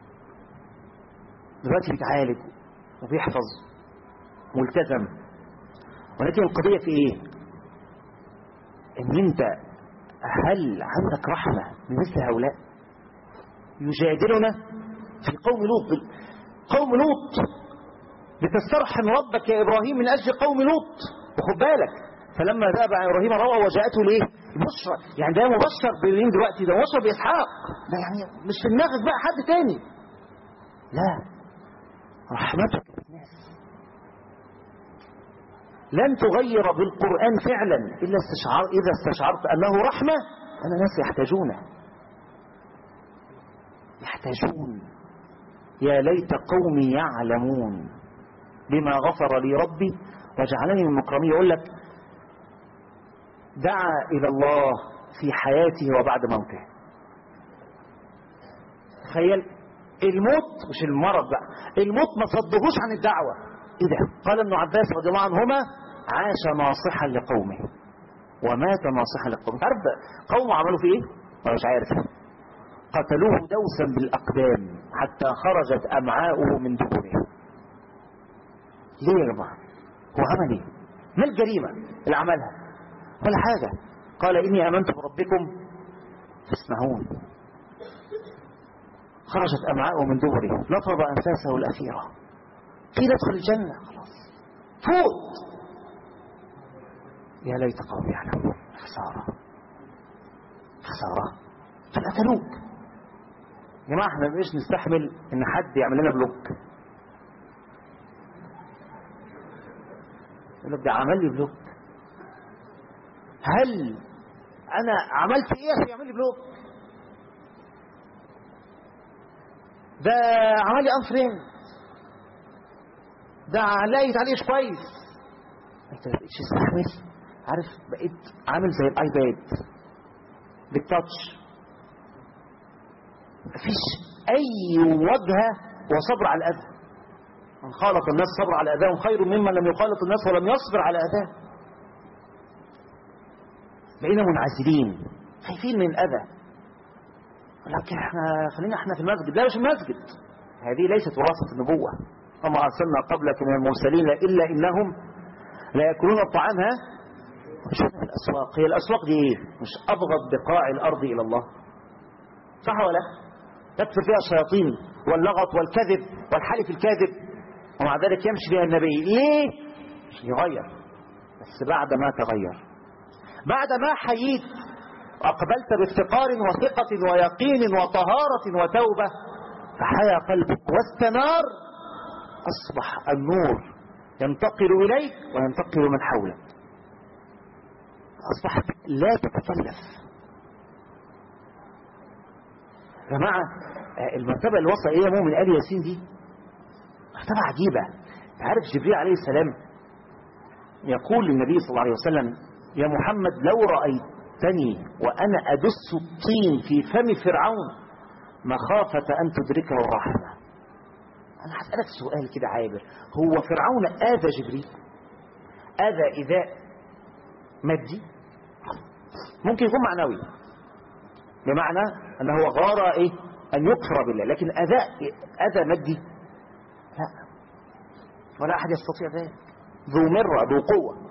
دلوقتي بيتعالج وبيحفظ ملتزم ولكن القضية في ايه ان انت هل عندك رحمة بمثل هؤلاء يجادلنا في قوم لوط قوم لوط لتسترحم ربك يا ابراهيم من اجل قوم لوط وخد بالك فلما ذهب عن ابراهيم روى وجاءته ليه بشرى يعني ده مبشر بالمين دلوقتي ده مبشر باسحاق ده يعني مش في دماغك بقى حد تاني لا رحمتك بالناس لن تغير بالقرآن فعلا إلا استشعار إذا استشعرت أنه رحمة أن الناس يحتاجونه يحتاجون يا ليت قومي يعلمون بما غفر لي ربي وجعلني من المكرمين يقول لك دعا إلى الله في حياته وبعد موته تخيل الموت مش المرض بقى الموت ما صدهوش عن الدعوة ايه ده قال ابن عباس رضي الله عنهما عاش ناصحا لقومه ومات ناصحا لقومه تعرف قومه عملوا فيه ايه انا مش عارف قتلوه دوسا بالاقدام حتى خرجت امعاؤه من دبره ليه يا جماعه هو عمل ايه ما الجريمه اللي عملها ولا حاجه قال اني امنت بربكم فاسمعون خرجت امعاؤه من دبره نفض انفاسه الاخيره قيل ادخل الجنه خلاص فوت يا ليت قومي يعلمون خساره خساره فقتلوك يا جماعه احنا مش نستحمل ان حد يعمل لنا بلوك يقول لك ده عمل لي بلوك هل انا عملت ايه عشان يعمل لي بلوك ده عمل لي انفريند ده لاقيت عليه كويس انت ما بقتش تستحمل عارف بقيت عامل زي الايباد بالتاتش مفيش اي وجهه وصبر على الاذى من خالط الناس صبر على اذاهم خير ممن لم يخالط الناس ولم يصبر على اذاه بقينا منعزلين خايفين من الاذى لكن احنا خلينا احنا في المسجد لا مش المسجد هذه ليست وراثه النبوه وما ارسلنا قبلك من المرسلين الا انهم لا ياكلون الطعام ها مش في الاسواق هي الاسواق دي ايه مش ابغض بقاع الارض الى الله صح ولا تكثر فيها الشياطين واللغط والكذب والحلف الكاذب ومع ذلك يمشي بها النبي ليه مش يغير بس بعد ما تغير بعد ما حييت وأقبلت بافتقار وثقة ويقين وطهارة وتوبة فحيا قلبك واستنار أصبح النور ينتقل إليك وينتقل من حولك أصبحت لا تتكلف يا جماعة المرتبة اللي وصل إليها مؤمن آل ياسين دي مرتبة عجيبة عارف جبريل عليه السلام يقول للنبي صلى الله عليه وسلم يا محمد لو رأيتني وأنا أدس الطين في فم فرعون مخافة أن تدركه الرحمة أنا هسألك سؤال كده عابر هو فرعون آذى جبريل آذى إيذاء مادي ممكن يكون معنوي بمعنى أنه غار إيه أن يكفر بالله لكن أذى أذى مادي لا ولا أحد يستطيع ذلك ذو مرة ذو قوة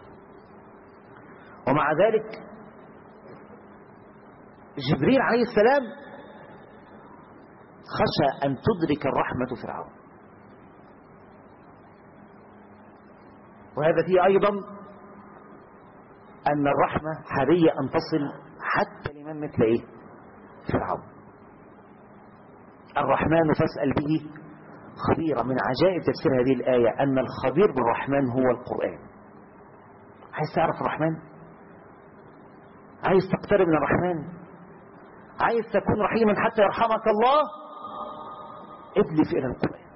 ومع ذلك جبريل عليه السلام خشى أن تدرك الرحمة فرعون وهذا فيه أيضا أن الرحمة حرية أن تصل حتى لمن مثل إيه فرعون الرحمن فاسأل به خبيرا من عجائب تفسير هذه الآية أن الخبير بالرحمن هو القرآن عايز تعرف الرحمن عايز تقترب من الرحمن عايز تكون رحيما حتى يرحمك الله ادلف إلى القرآن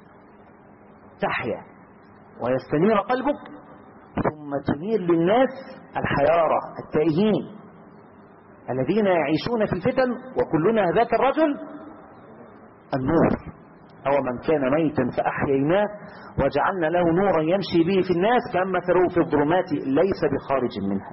تحيا ويستنير قلبك ثم تنير للناس الحيارى التائهين الذين يعيشون في الفتن وكلنا ذاك الرجل النور أو من كان ميتا فأحييناه وجعلنا له نورا يمشي به في الناس كمثله في الظلمات ليس بخارج منها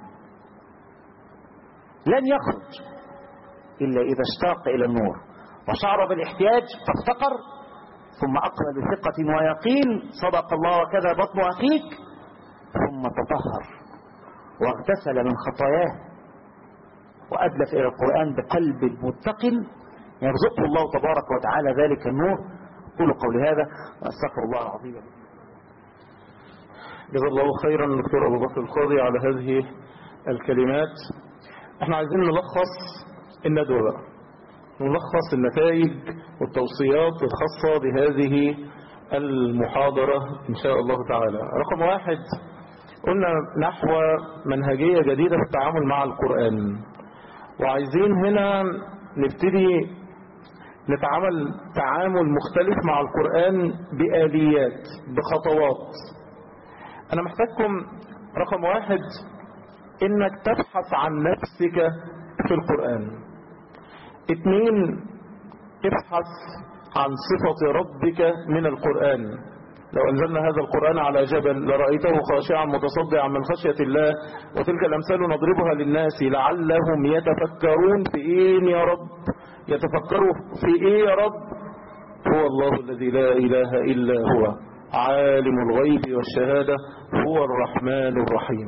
لن يخرج إلا إذا اشتاق إلى النور وشعر بالاحتياج فافتقر ثم أقبل بثقة ويقين صدق الله وكذا بطن أخيك ثم تطهر واغتسل من خطاياه وأدلف إلى القرآن بقلب متقن يرزقه الله تبارك وتعالى ذلك النور قولوا قولي هذا وأستغفر الله العظيم جزا الله خيرا دكتور أبو بكر القاضي على هذه الكلمات احنا عايزين نلخص الندوة بقى نلخص النتائج والتوصيات الخاصة بهذه المحاضرة إن شاء الله تعالى رقم واحد قلنا نحو منهجية جديدة في التعامل مع القرآن وعايزين هنا نبتدي نتعامل تعامل مختلف مع القرآن بآليات بخطوات أنا محتاجكم رقم واحد إنك تبحث عن نفسك في القرآن اتنين ابحث عن صفة ربك من القرآن لو أنزلنا هذا القرآن على جبل لرأيته خاشعا متصدعا من خشية الله وتلك الأمثال نضربها للناس لعلهم يتفكرون في إيه يا رب يتفكروا في إيه يا رب هو الله الذي لا إله إلا هو عالم الغيب والشهادة هو الرحمن الرحيم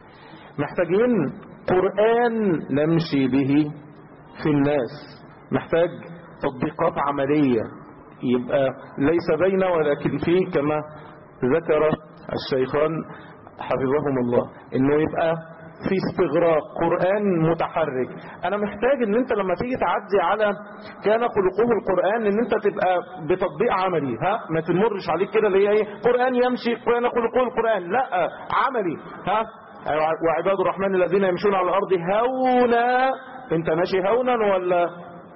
محتاجين قرآن نمشي به في الناس محتاج تطبيقات عملية يبقى ليس بين ولكن فيه كما ذكر الشيخان حفظهم الله انه يبقى في استغراق قرآن متحرك انا محتاج ان انت لما تيجي تعدي على كان خلقه القرآن ان انت تبقى بتطبيق عملي ها ما تمرش عليك كده اللي هي ايه قرآن يمشي قرآن خلقه القرآن لا عملي ها وعباد الرحمن الذين يمشون على الارض هونا انت ماشي هونا ولا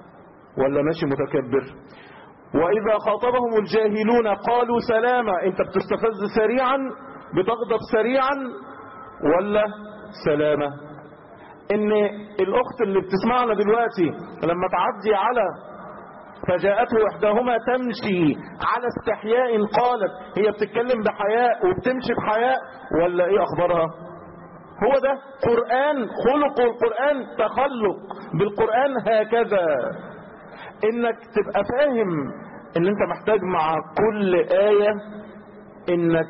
ولا ماشي متكبر وإذا خاطبهم الجاهلون قالوا سلاما انت بتستفز سريعا بتغضب سريعا ولا سلامة ان الاخت اللي بتسمعنا دلوقتي لما تعدي على فجاءته احداهما تمشي على استحياء قالت هي بتتكلم بحياء وبتمشي بحياء ولا ايه اخبارها هو ده قرآن خلق القرآن تخلق بالقرآن هكذا انك تبقى فاهم ان انت محتاج مع كل آية انك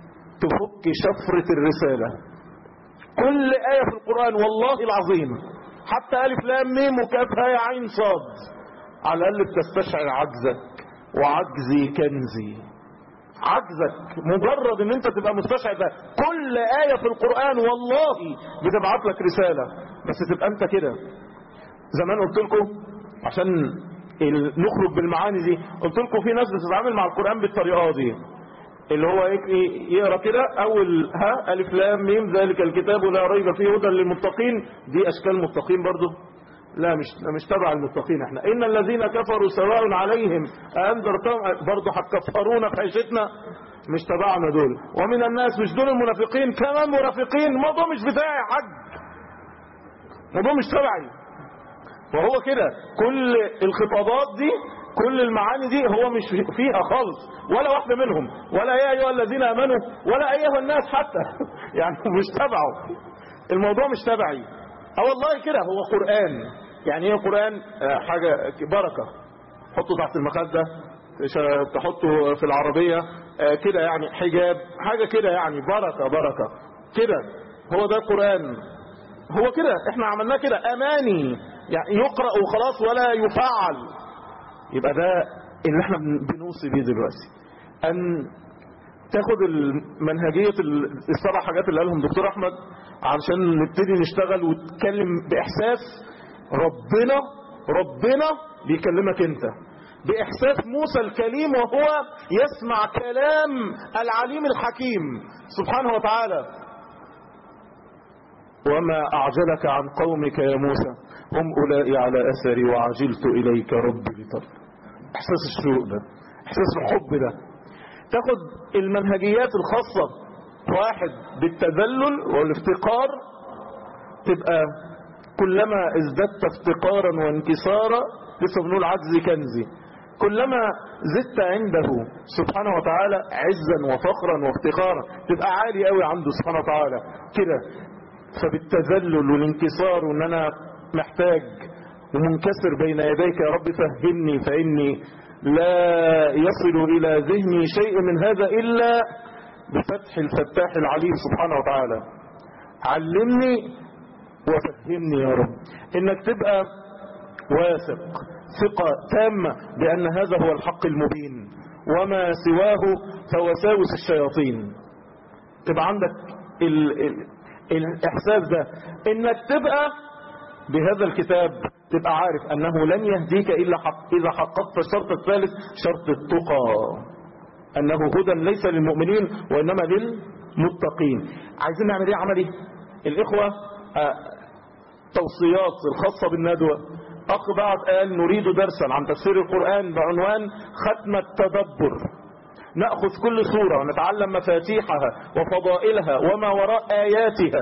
تفك شفرة الرسالة كل آية في القرآن والله العظيم حتى ألف لام ميم وكافها يا عين صاد على الأقل بتستشعر عجزك وعجزي كنزي عجزك مجرد ان انت تبقى مستشعر ده كل آية في القرآن والله بتبعت لك رسالة بس تبقى انت كده زمان قلت لكم عشان نخرج بالمعاني دي قلت لكم في ناس بتتعامل مع القرآن بالطريقة دي اللي هو يقرا كده اول ها الف لام ميم ذلك الكتاب لا ريب فيه هدى للمتقين دي اشكال متقين برضو لا مش مش تبع المتقين احنا ان الذين كفروا سواء عليهم انذرتهم برضو هتكفرونا في عيشتنا مش تبعنا دول ومن الناس مش دول المنافقين كمان منافقين الموضوع مش بتاعي يا حاج الموضوع مش تبعي وهو كده كل الخطابات دي كل المعاني دي هو مش فيها خالص ولا واحدة منهم ولا يا أيها الذين أمنوا ولا أيها الناس حتى يعني مش تبعه الموضوع مش تبعي اه والله كده هو قرآن يعني ايه قرآن آه حاجة بركة حطه تحت المخدة تش- تحطه في العربية آه كده يعني حجاب حاجة كده يعني بركة بركة كده هو ده القرآن هو كده احنا عملناه كده اماني يعني يقرأ وخلاص ولا يفعل يبقى ده اللي احنا بن- بنوصي بيه دلوقتي ان تاخد المنهجية ال- السبع حاجات اللي قالهم دكتور احمد علشان نبتدي نشتغل وتتكلم باحساس ربنا ربنا بيكلمك انت باحساس موسى الكليم وهو يسمع كلام العليم الحكيم سبحانه وتعالى وما أعجلك عن قومك يا موسى هم أولئي على أثري وعجلت إليك ربي لترضى إحساس الشوق ده إحساس الحب ده تاخد المنهجيات الخاصة واحد بالتذلل والافتقار تبقى كلما ازددت افتقارا وانكسارا لسه بنقول عجزي كنزي كلما زدت عنده سبحانه وتعالى عزا وفخرا وافتقارا تبقى عالي قوي عنده سبحانه وتعالى كده فبالتذلل والانكسار وان انا محتاج ومنكسر بين يديك يا رب فهمني فاني لا يصل الى ذهني شيء من هذا الا بفتح الفتاح العليم سبحانه وتعالى علمني وفهمني يا رب انك تبقى واثق ثقة تامة بأن هذا هو الحق المبين وما سواه فوساوس الشياطين تبقى عندك ال ال الإحساس ده إنك تبقى بهذا الكتاب تبقى عارف أنه لن يهديك إلا حق إذا حققت الشرط الثالث شرط التقى أنه هدى ليس للمؤمنين وإنما للمتقين عايزين نعمل إيه عملي الإخوة آه، توصيات الخاصة بالندوة أخ بعد قال نريد درسا عن تفسير القرآن بعنوان ختم التدبر نأخذ كل سورة ونتعلم مفاتيحها وفضائلها وما وراء آياتها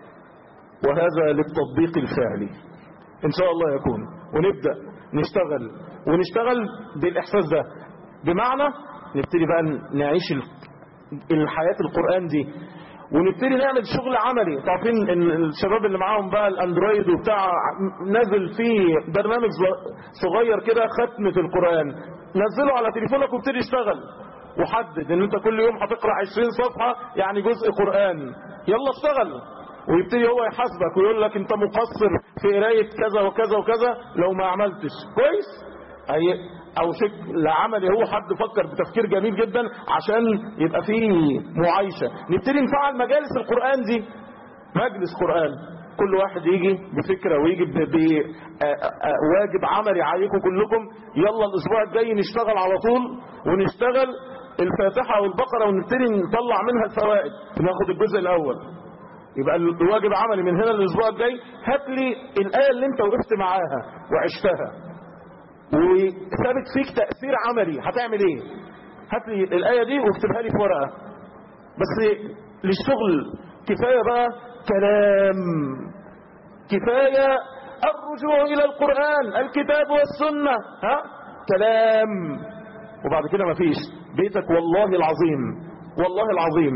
وهذا للتطبيق الفعلي إن شاء الله يكون ونبدأ نشتغل ونشتغل بالإحساس ده بمعنى نبتدي بقى نعيش ال- الحياة القرآن دي ونبتدي نعمل شغل عملي تعرفين ان الشباب اللي معاهم بقى الاندرويد وبتاع نازل فيه برنامج ز- صغير كده ختمة القرآن نزله على تليفونك وابتدي اشتغل وحدد ان انت كل يوم هتقرا 20 صفحة يعني جزء قرآن يلا اشتغل ويبتدي هو يحاسبك ويقول لك انت مقصر في قرايه كذا وكذا وكذا لو ما عملتش كويس أي او شكل عملي هو حد فكر بتفكير جميل جدا عشان يبقى فيه معايشه نبتدي نفعل مجالس القران دي مجلس قران كل واحد يجي بفكره ويجي بواجب عملي عليكم كلكم يلا الاسبوع الجاي نشتغل على طول ونشتغل الفاتحه والبقره ونبتدي نطلع منها الفوائد ناخد الجزء الاول يبقى الواجب عملي من هنا للاسبوع الجاي هات لي الايه اللي انت وقفت معاها وعشتها وثابت فيك تاثير عملي هتعمل ايه هات لي الايه دي واكتبها لي في ورقه بس للشغل كفايه بقى كلام كفايه الرجوع الى القران الكتاب والسنه ها كلام وبعد كده مفيش بيتك والله العظيم والله العظيم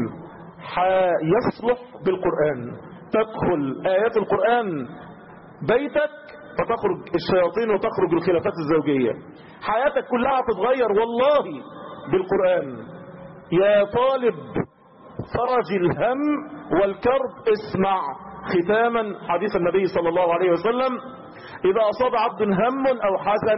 يصلح بالقرآن تدخل آيات القرآن بيتك فتخرج الشياطين وتخرج الخلافات الزوجية حياتك كلها تتغير والله بالقرآن يا طالب فرج الهم والكرب اسمع ختاما حديث النبي صلى الله عليه وسلم إذا أصاب عبد هم أو حزن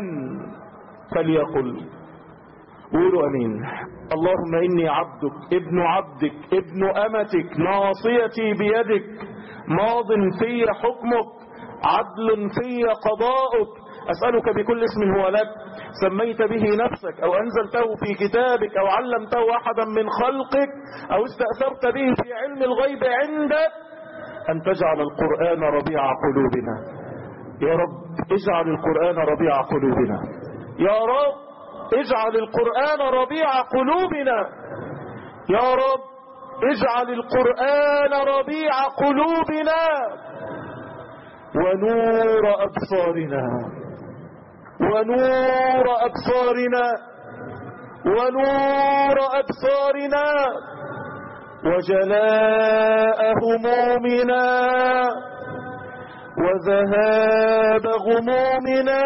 فليقل قولوا امين اللهم اني عبدك ابن عبدك ابن امتك ناصيتي بيدك ماض في حكمك عدل في قضاؤك اسالك بكل اسم هو لك سميت به نفسك او انزلته في كتابك او علمته احدا من خلقك او استاثرت به في علم الغيب عندك ان تجعل القران ربيع قلوبنا يا رب اجعل القران ربيع قلوبنا يا رب اجعل القرآن ربيع قلوبنا يا رب اجعل القرآن ربيع قلوبنا ونور أبصارنا ونور أبصارنا ونور أبصارنا وجلاء همومنا وذهاب غمومنا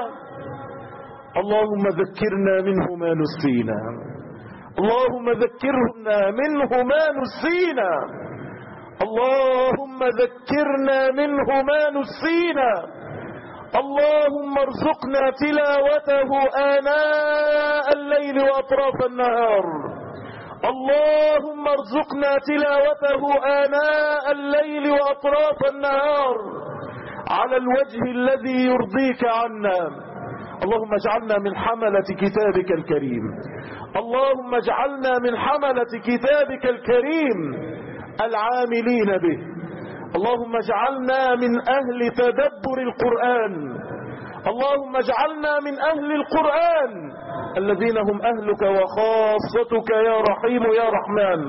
اللهم ذكرنا منه ما نسينا اللهم ذكرنا منه ما نسينا اللهم ذكرنا منه ما نسينا اللهم ارزقنا تلاوته آناء الليل وأطراف النهار اللهم ارزقنا تلاوته آناء الليل وأطراف النهار على الوجه الذي يرضيك عنا اللهم اجعلنا من حملة كتابك الكريم اللهم اجعلنا من حملة كتابك الكريم العاملين به اللهم اجعلنا من أهل تدبر القرآن اللهم اجعلنا من أهل القرآن الذين هم أهلك وخاصتك يا رحيم يا رحمن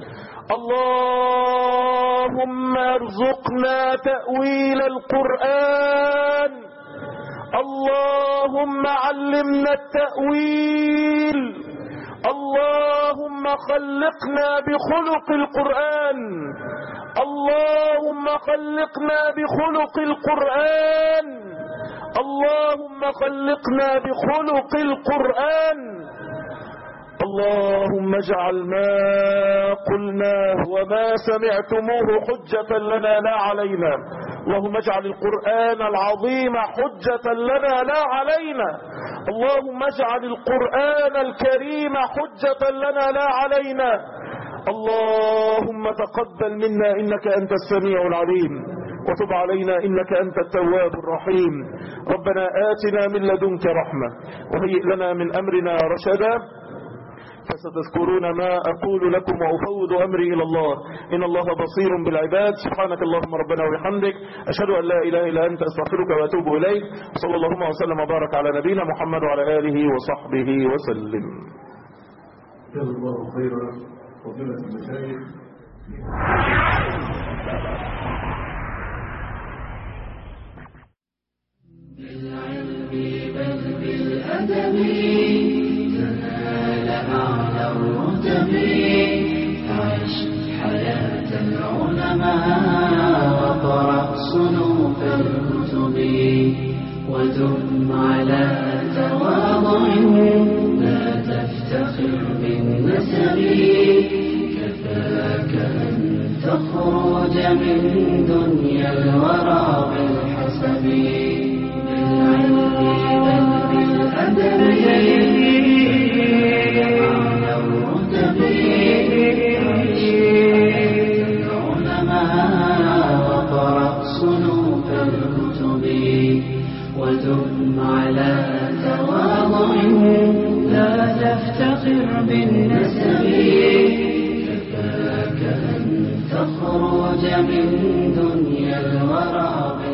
اللهم ارزقنا تأويل القرآن اللهم علمنا التأويل اللهم خلقنا بخلق القرآن اللهم خلقنا بخلق القرآن اللهم خلقنا بخلق القرآن اللهم اجعل ما قلناه وما سمعتموه حجة لنا لا علينا اللهم اجعل القرآن العظيم حجة لنا لا علينا اللهم اجعل القرآن الكريم حجة لنا لا علينا اللهم تقبل منا إنك أنت السميع العليم وتب علينا إنك أنت التواب الرحيم ربنا آتنا من لدنك رحمة وهيئ لنا من أمرنا رشدا فستذكرون ما أقول لكم وأفوض أمري إلى الله إن الله بصير بالعباد سبحانك اللهم ربنا وبحمدك أشهد أن لا إله إلا أنت أستغفرك وأتوب إليك صلى الله وسلم وبارك على نبينا محمد وعلى آله وصحبه وسلم جزا الله خيرا فضيلة المشايخ بالعلم بل بالأدب تنال أعلى الرتب عش حياة العلماء وقرأ صنوف الكتب ودم على تواضع لا تفتخر بالنسب كفاك أن تخرج من دنيا الورى بالحسب بالعلم بل بالأدب على الرتب عيش العلماء وقرأ صنوف الكتب ودم على تواضع لا تفتخر بالنسب كفاك أن تخرج من دنيا الورى